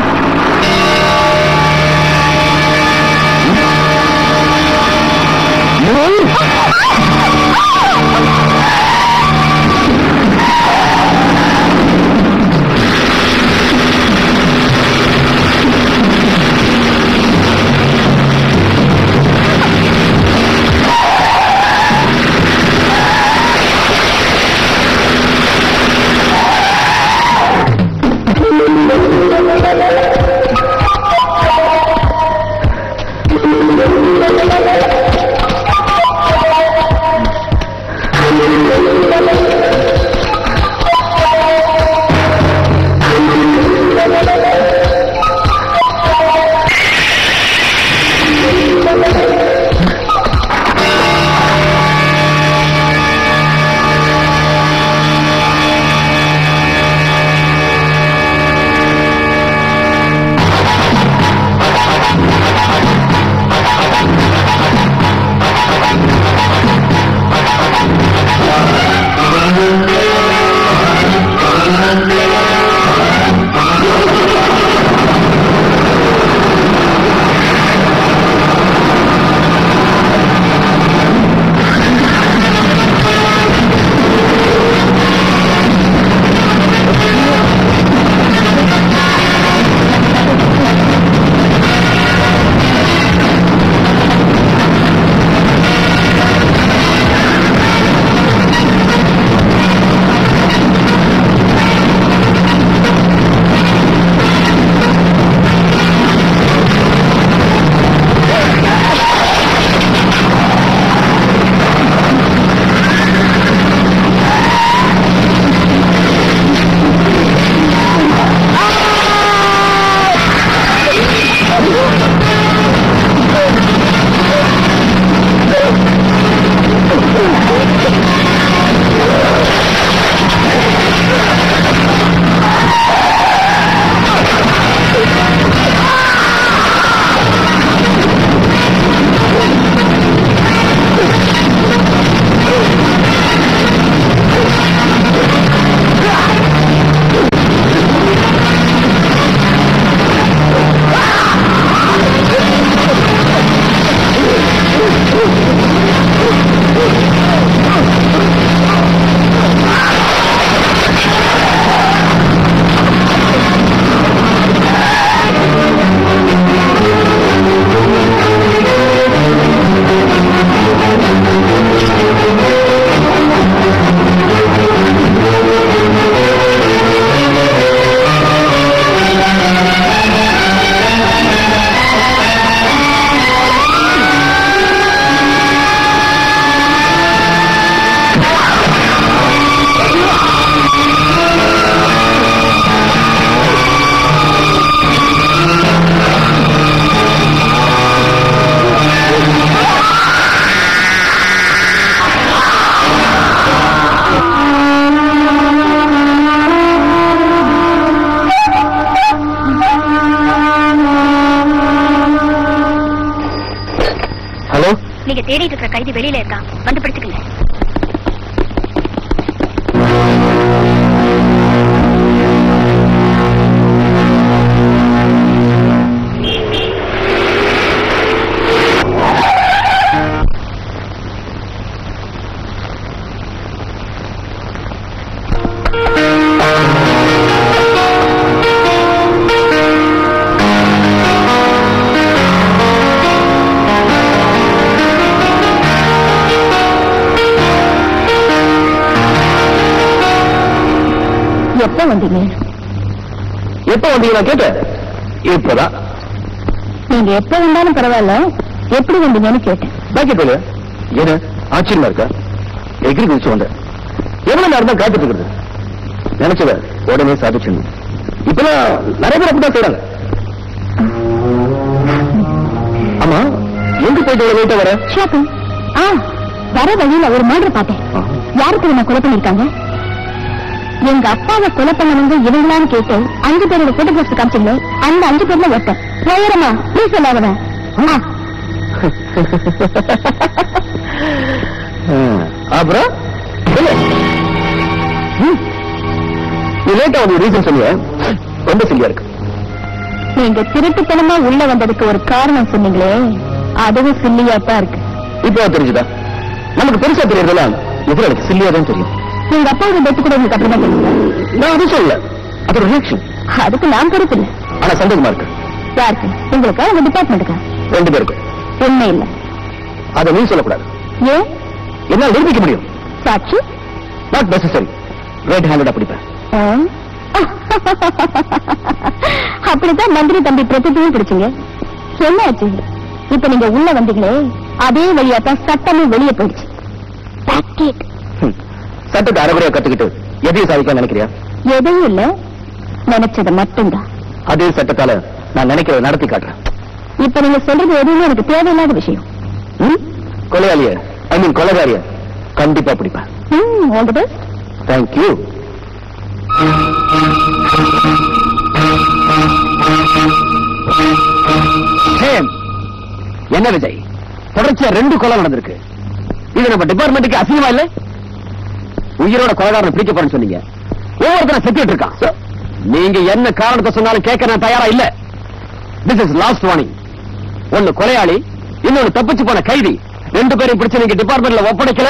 ஹலோ நீங்க தேடிட்டு இருக்கிற கைதி வெளியில இருக்கான் வந்து பிடிச்சுக்கங்க எப்ப வந்தீங்க எப்ப வந்தீங்க நான் கேட்டேன் இப்பதான் நீங்க எப்ப வந்தாலும் பரவாயில்ல எப்படி வந்தீங்கன்னு கேட்டேன் நான் கேட்கல என்ன ஆச்சரியமா இருக்கா எகிரி குதிச்சு வந்தேன் எவ்வளவு நேரம் தான் காத்துட்டு இருக்கிறது நினைச்சத உடனே சாதிச்சிடணும் இப்பெல்லாம் நிறைய பேர் அப்படிதான் செய்றாங்க ஆமா எங்க போயிட்டு இவ்வளவு லேட்டா வர ஷாப்பிங் ஆ வர வழியில ஒரு மர்டர் பார்த்தேன் யாருக்கு நான் கொலை பண்ணிருக்காங்க எங்க அப்பாவை கொலை பண்ணவங்க இவங்களான்னு கேட்டு அஞ்சு பேரோட போட்டோகிராஃப்ஸ் காமிச்சிங்க அந்த அஞ்சு பேர்ல ஒருத்தன் நேரமா நீ சொல்லாதவன் ஆ அப்புறம் சொல்லு. ம். நீ லேட்டா வந்து ரீசன் சொல்லுவ ரொம்ப சில்லியா இருக்கு நீங்க திருட்டுத்தனமா உள்ள வந்ததுக்கு ஒரு காரணம் சொன்னீங்களே அதுவும் சில்லியாத்தான் இருக்கு இப்போ தெரிஞ்சுதா நமக்கு பெருசா தெரியறதுல எதிர எனக்கு சில்லியா தான் தெரியும் உங்க அப்பாவோட டெத்து கூட உங்களுக்கு அப்படிதான் தெரியுங்க நான் அது சொல்லல அது ஒரு ரியாக்ஷன் அதுக்கு நான் பொறுப்பு இல்ல ஆனா சந்தேகமா இருக்கு யாருக்கு உங்களுக்கா உங்க டிபார்ட்மெண்ட்டுக்கா ரெண்டு பேருக்கு உண்மை இல்ல அதை நீ சொல்லக்கூடாது ஏன் என்னால நிரூபிக்க முடியும் சாட்சி நாட் நெசசரி ரெட் ஹேண்டடா பிடிப்பேன் ஆ? அப்படித்தான் மந்திரி தம்பி பிரதித்தையும் பிடிச்சீங்க என்ன ஆச்சு இப்ப நீங்க உள்ள வந்தீங்களே அதே வழியா தான் சட்டமும் வெளியே போயிடுச்சு That's it. ஹம். சட்டத்தை அரைகுறையா கத்துக்கிட்டு எதையும் சாதிக்க நினைக்கிறியா எதையும் இல்ல நினைச்சது மட்டும்தான் அதே சட்டத்தால நான் நினைக்கிறத நடத்தி காட்டுறேன் இப்ப நீங்க சொல்றது எதுவுமே எனக்கு தேவையில்லாத விஷயம் ம்? கொலையாளிய ஐ மீன் கொலைகாரிய கண்டிப்பா பிடிப்பேன் ம், all the best. தேங்க்யூ என்ன விஜய் தொடர்ச்சியா ரெண்டு கொலை நடந்திருக்கு இது நம்ம டிபார்ட்மெண்ட்டுக்கு அசிங்கமா இல்ல உயிரோட கொலைகாரனை பிடிக்க போறேன்னு சொன்னீங்க ஒவ்வொருத்தரும் செத்துட்டு இருக்கான் நீங்க என்ன காரணத்தை சொன்னாலும் கேட்க நான் தயாரா இல்ல திஸ் இஸ் லாஸ்ட் வார்னிங் ஒன்னு கொலையாளி இன்னொன்னு தப்பிச்சு போன கைதி ரெண்டு பேரையும் பிடிச்சு நீங்க டிபார்ட்மெண்ட்ல ஒப்படைக்கல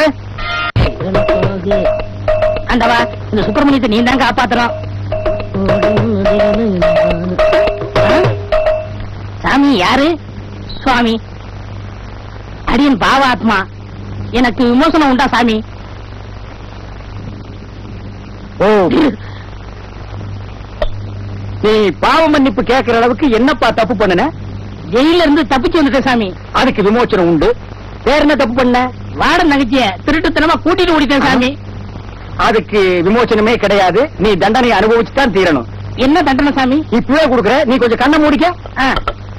ஆண்டவா இந்த சுப்பிரமணியத்தை நீ தான் காப்பாத்தணும் ஆ? சாமி யாரு சுவாமி அடியன் பாவாத்மா எனக்கு விமோசனம் உண்டா சாமி ஓ நீ பாவ மன்னிப்பு கேட்கிற அளவுக்கு என்னப்பா தப்பு பண்ணுன ஜெயில இருந்து தப்பிச்சு வந்துட்டேன் சாமி அதுக்கு விமோச்சனம் உண்டு வேற என்ன தப்பு பண்ண வாட நகைச்சிய திருட்டுத்தனமா கூட்டிட்டு ஓடிட்டேன் சாமி அதுக்கு விமோச்சனமே கிடையாது நீ தண்டனை அனுபவிச்சு தான் தீரணும் என்ன தண்டனை சாமி இப்பவே கொடுக்குற நீ கொஞ்சம் கண்ணை மூடிக்க ஆ.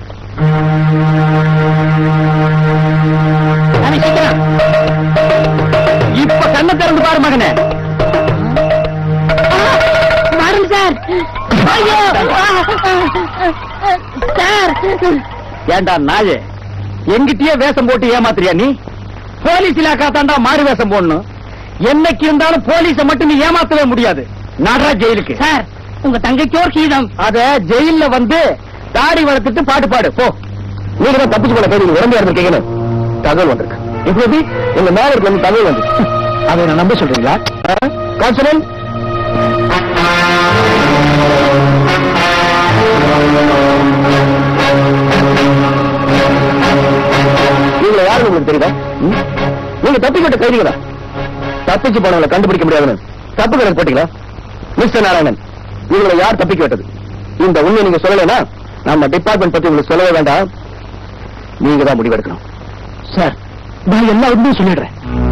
சாமி சீக்கிரம் இப்ப கண்ணை திறந்து பாரு மகனே மாறுங்க சார் ஐயோ சார் ஏண்டா நாயே எங்கிட்டயே வேஷம் போட்டு ஏமாத்துறியா நீ போலீஸ் இலாக்கா தாண்டா மாறு வேஷம் போடணும் என்னைக்கு இருந்தாலும் போலீஸ மட்டும் நீ ஏமாத்தவே முடியாது நடரா ஜெயிலுக்கு சார் உங்க தங்கைக்கோர் கீதம் அத ஜெயில்ல வந்து தாடி வளர்த்துட்டு பாட்டு பாடு போ நீங்க தான் தப்பிச்சு போன கைதி உடம்பு இருந்திருக்கீங்கன்னு தகவல் வந்திருக்கு இப்ப எப்படி உங்க மேல இருக்க வந்து தகவல் வந்து அதை நான் நம்ப சொல்றீங்களா கான்ஸ்டபிள் நீங்க யாரு உங்களுக்கு தெரியுதா ம்? நீங்க தப்பிக்கிட்ட கைதிகளா தப்பிச்சு போனவங்களை கண்டுபிடிக்க முடியாதுன்னு தப்பு கணக்கு போட்டீங்களா மிஸ்டர் நாராயணன் இவங்களை யார் தப்பிக்க விட்டது இந்த உண்மை நீங்க சொல்லலைன்னா நம்ம டிபார்ட்மெண்ட் பத்தி உங்களுக்கு சொல்லவே வேண்டாம் நீங்க தான் முடிவெடுக்கணும் சார் நான் எல்லா உண்மையும் சொல்லிடுறேன்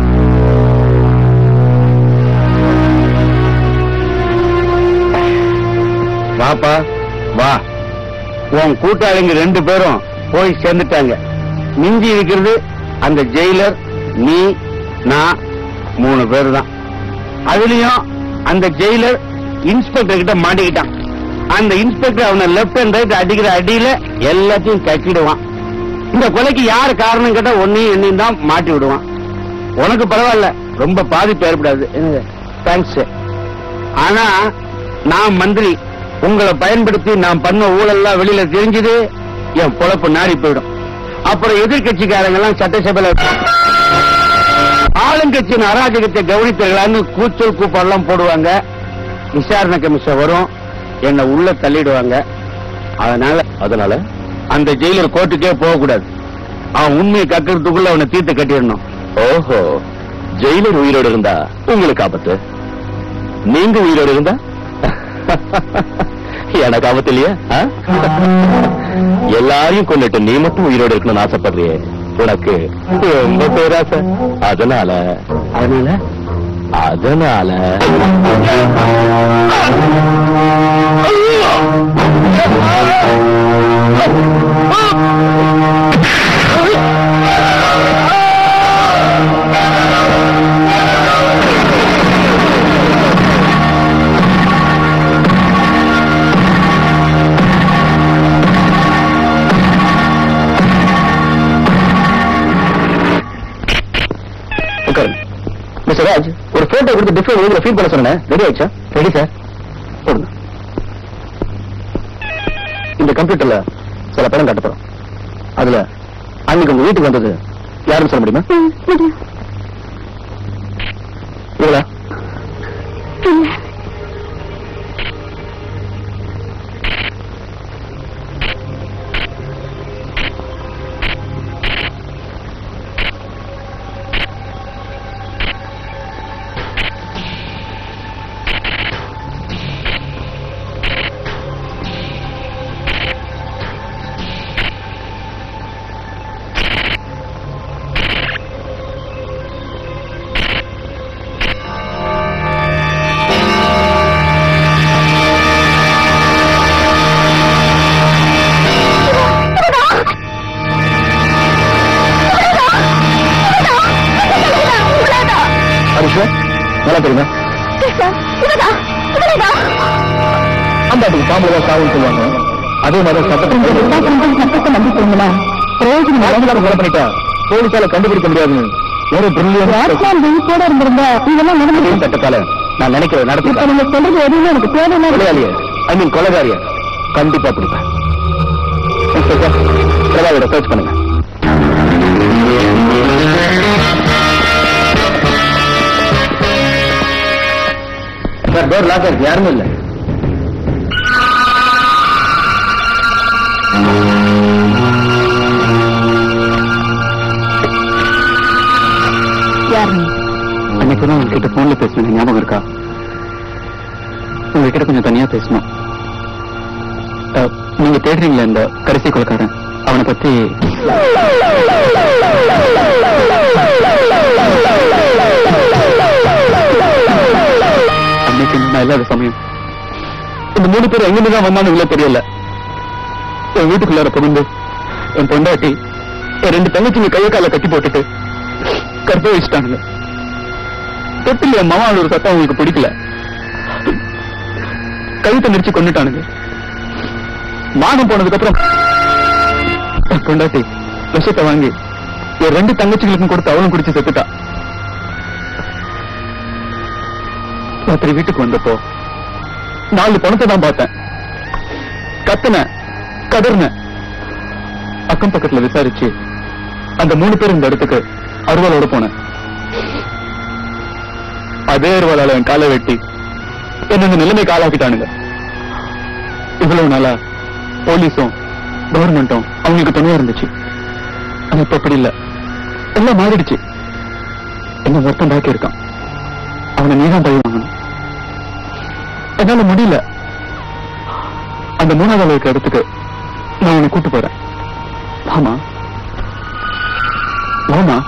வாப்பா வா உன் கூட்டாளிங்க ரெண்டு பேரும் போய் சேர்ந்துட்டாங்க மிஞ்சி இருக்கிறது அந்த ஜெயிலர் நீ நான் மூணு பேர் தான் அதுலயும் அந்த ஜெயிலர் இன்ஸ்பெக்டர் கிட்ட மாட்டிக்கிட்டான் அந்த இன்ஸ்பெக்டர் அவனை லெப்ட் அண்ட் ரைட் அடிக்கிற அடியில எல்லாத்தையும் கட்டிடுவான் இந்த கொலைக்கு யார் காரணம் கேட்டா ஒன்னையும் என்னையும் தான் மாட்டி விடுவான் உனக்கு பரவாயில்ல ரொம்ப பாதிப்பு ஏற்படாது தேங்க்ஸ் ஆனா நான் மந்திரி உங்களை பயன்படுத்தி நான் பண்ண ஊழல்லாம் வெளியில தெரிஞ்சது என் பொழப்பு நாரி போயிடும் அப்புறம் எதிர்கட்சிக்காரங்க எல்லாம் சட்டசபையில ஆளுங்கட்சியின் அராஜகத்தை கவனித்தீர்களான்னு கூச்சல் கூப்பாடெல்லாம் போடுவாங்க விசாரணை கமிஷன் வரும் என்னை உள்ள தள்ளிடுவாங்க அதனால அதனால அந்த ஜெயிலர் கோர்ட்டுக்கே போக கூடாது அவன் உண்மையை கக்கிறதுக்குள்ள அவனை தீர்த்து கட்டிடணும் ஓஹோ ஜெயிலர் உயிரோடு இருந்தா உங்களுக்கு ஆபத்து நீங்க உயிரோடு இருந்தா எனக்கு ஆபத்து இல்லையா ஆ? எல்லாரையும் கொண்டுட்டு நீ மட்டும் உயிரோடு இருக்கணும்னு ஆசைப்படுறியே உனக்கு ரொம்ப பேராசை அதனால அதனால அதனால உட்காருங்க மிஸ்டர் ராஜ் ஒரு போட்டோ கொடுத்து டிஸ்பிளே உங்களை ஃபீல் பண்ண சொன்னேன் ரெடி ஆயிடுச்சா ரெடி சார் போடுங்க இந்த கம்ப்யூட்டர்ல சில படம் காட்டப்படும் அதுல அன்னைக்கு உங்க வீட்டுக்கு வந்தது யாருன்னு சொல்ல முடியுமா இவளா ஹரிஷா நல்லா தெரியுமா அந்த அதுக்கு பாம்பு தான் சாவுன்னு சொல்லுவாங்க அதே மாதிரி சட்டத்தை நம்பிக்கிறீங்களா பிரயோஜனம் ஆட்சியாளர் கொலை பண்ணிட்டா போலீஸால கண்டுபிடிக்க முடியாதுன்னு ஒரு பிரில்லியன் வாட்ஸ்மேன் விழிப்போட இருந்திருந்தா இதெல்லாம் நடந்து சட்டத்தால நான் நினைக்கிறத இப்ப நடத்தி நீங்க சொல்றது எதுவுமே எனக்கு தேவையில்லை கொலையாளிய ஐ மீன் கொலைகாரிய கண்டிப்பா பிடிப்பேன் இன்ஸ்பெக்டர் பிரபாவோட சர்ச் பண்ணுங்க சார் டோர் லாக் இருக்கு யாருமே இல்லை யார் நீ அன்னைக்கு தான் உங்ககிட்ட போன்ல பேசணும் ஞாபகம் இருக்கா உங்ககிட்ட கொஞ்சம் தனியா பேசணும் அஹ், நீங்க தேடுறீங்களா இந்த கடைசி கொலைக்காரன் அவனை பத்தி அன்னைக்கு நான் இல்லாத சமயம் இந்த மூணு பேர் எங்கிருந்து தான் வந்தானுங்களோ தெரியல என் வீட்டுக்குள்ளார புகுந்து என் பொண்டாட்டி என் ரெண்டு தங்கச்சிங்க கையை கால கட்டி போட்டுட்டு கற்ப வச்சுட்டானுங்க தொட்டில் என் மாமா ஒரு சத்தம் அவங்களுக்கு பிடிக்கல கழுத்தை நெரிச்சு கொண்டுட்டானுங்க மானம் போனதுக்கு அப்புறம் என் பொண்டாட்டி விஷத்தை வாங்கி என் ரெண்டு தங்கச்சிகளுக்கும் கொடுத்து அவளும் குடிச்சு செத்துட்டா ராத்திரி வீட்டுக்கு வந்தப்போ நாலு பணத்தை தான் பார்த்தேன் கத்துன கதர்ன அக்கம் பக்கத்துல விசாரிச்சு அந்த மூணு பேர் இந்த இடத்துக்கு அருவாளோட போனேன் அதே அருவாளால என் காலை வெட்டி என்ன இந்த நிலைமைக்கு ஆளாக்கிட்டானுங்க இவ்வளவு நாளா போலீஸும் கவர்மெண்ட்டும் அவங்களுக்கு துணையா இருந்துச்சு ஆனா இப்ப அப்படி இல்ல எல்லாம் மாறிடுச்சு என்ன ஒருத்தன் பாக்கி இருக்கான் அவனை நீதான் பழி வாங்கணும் என்னால முடியல அந்த மூணாவது ஆள் இருக்க இடத்துக்கு நான் உன்னை கூட்டு போறேன் ஆமா ஆமா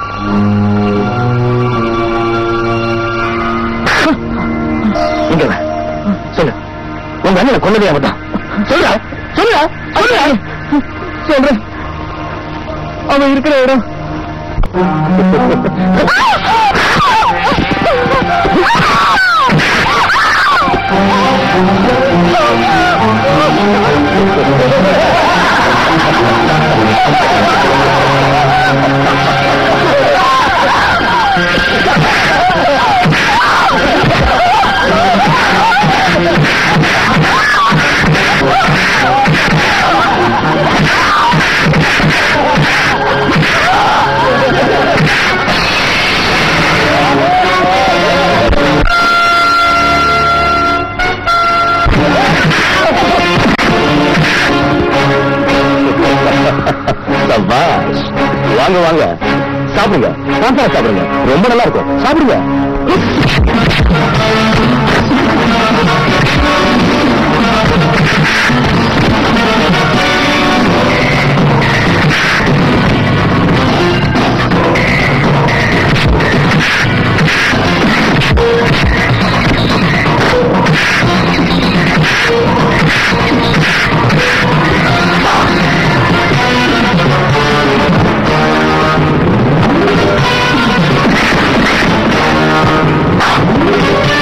இங்க வா. சொல்லு உங்க அண்ணனை கொன்னதே அவன் தான் சொல்ல சொல்ல சொல்ல சொல்றேன் அவன் இருக்கிற இடம் சபாஷ் வாங்க வாங்க சாப்பிடுங்க சாப்பாடு சாப்பிடுங்க ரொம்ப நல்லா இருக்கும் சாப்பிடுங்க ஆ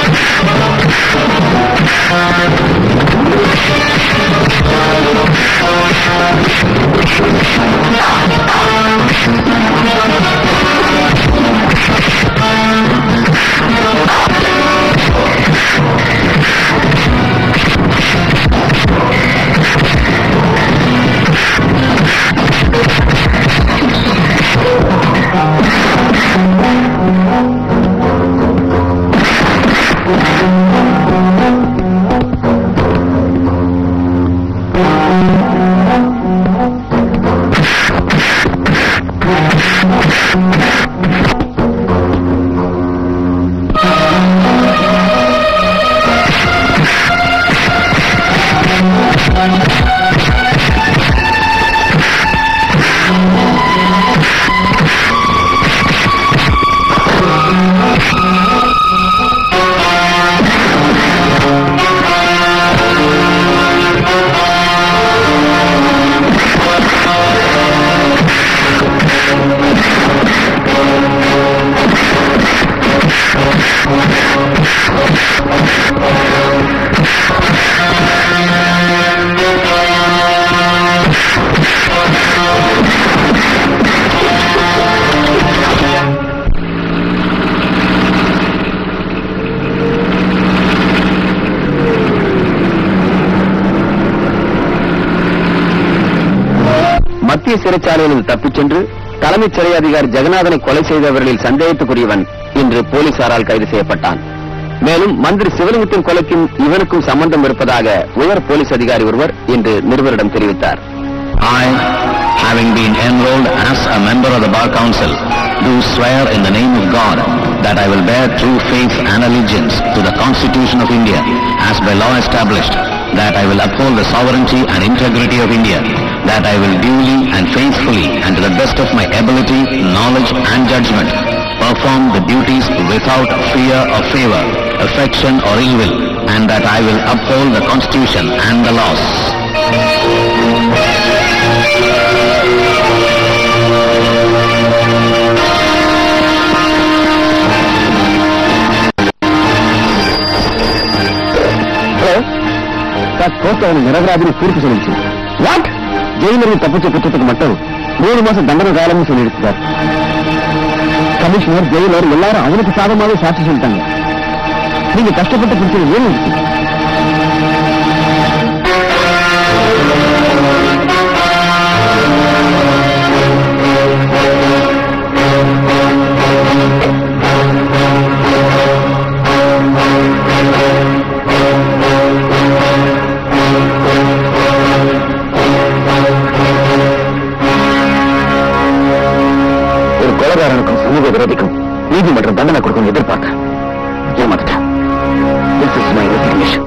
மத்திய சிறைச்சாலையில் தப்பிச் சென்று தலைமைச் சிறை அதிகாரி ஜெகநாதனை கொலை செய்தவர்களில் சந்தேகத்துக்குரியவன் இன்று போலீசாரால் கைது செய்யப்பட்டான் மேலும் மந்திரி சிவலிங்கத்தின் கொலைக்கும் இவனுக்கும் சம்பந்தம் இருப்பதாக உயர் போலீஸ் அதிகாரி ஒருவர் இன்று நிருபரிடம் தெரிவித்தார் I, having been enrolled as a member of the Bar Council, do swear in the name of God that I will bear true faith and allegiance to the Constitution of India as by law established, that I will uphold the sovereignty and integrity of India, that I will duly and faithfully and to the best of my ability, knowledge and judgment perform the duties without fear or favor, affection or ill will, and that I will uphold the Constitution and the laws. Hello sir court அவனை நிரபராதினு தீர்ப்பு சொல்லிச்சு what ஜெயிலிருந்து தப்பிச்ச குற்றத்துக்கு மட்டும் மூணு மாசம் தண்டனை காலம்னு சொல்லிடுச்சு சார் கமிஷனர் ஜெயிலர் எல்லாரும் அவனுக்கு சாதமாவே சாட்சி சொல்லிட்டாங்க நீங்க கஷ்டப்பட்டு பிடிச்சது ஏன் இருக்கு ஒரு கொலைகாரனுக்கும் சமூக விரோதிக்கும் நீதிமன்றம் தண்டனை கொடுக்கும் எதிர்பார்த்தேன் ஏமாத்துட்டேன் திஸ் இஸ் மை ரெசிக்னேஷன்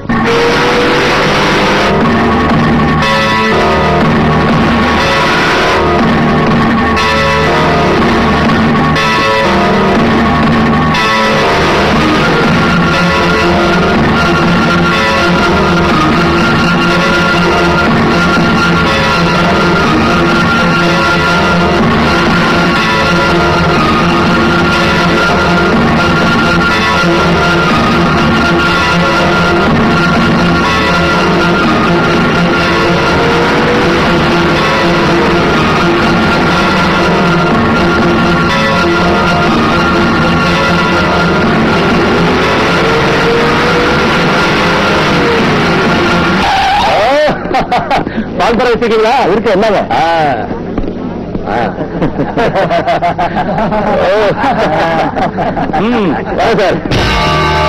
பால் பரம் வச்சிருக்கீங்களா இருக்கு என்னங்க ம் சார்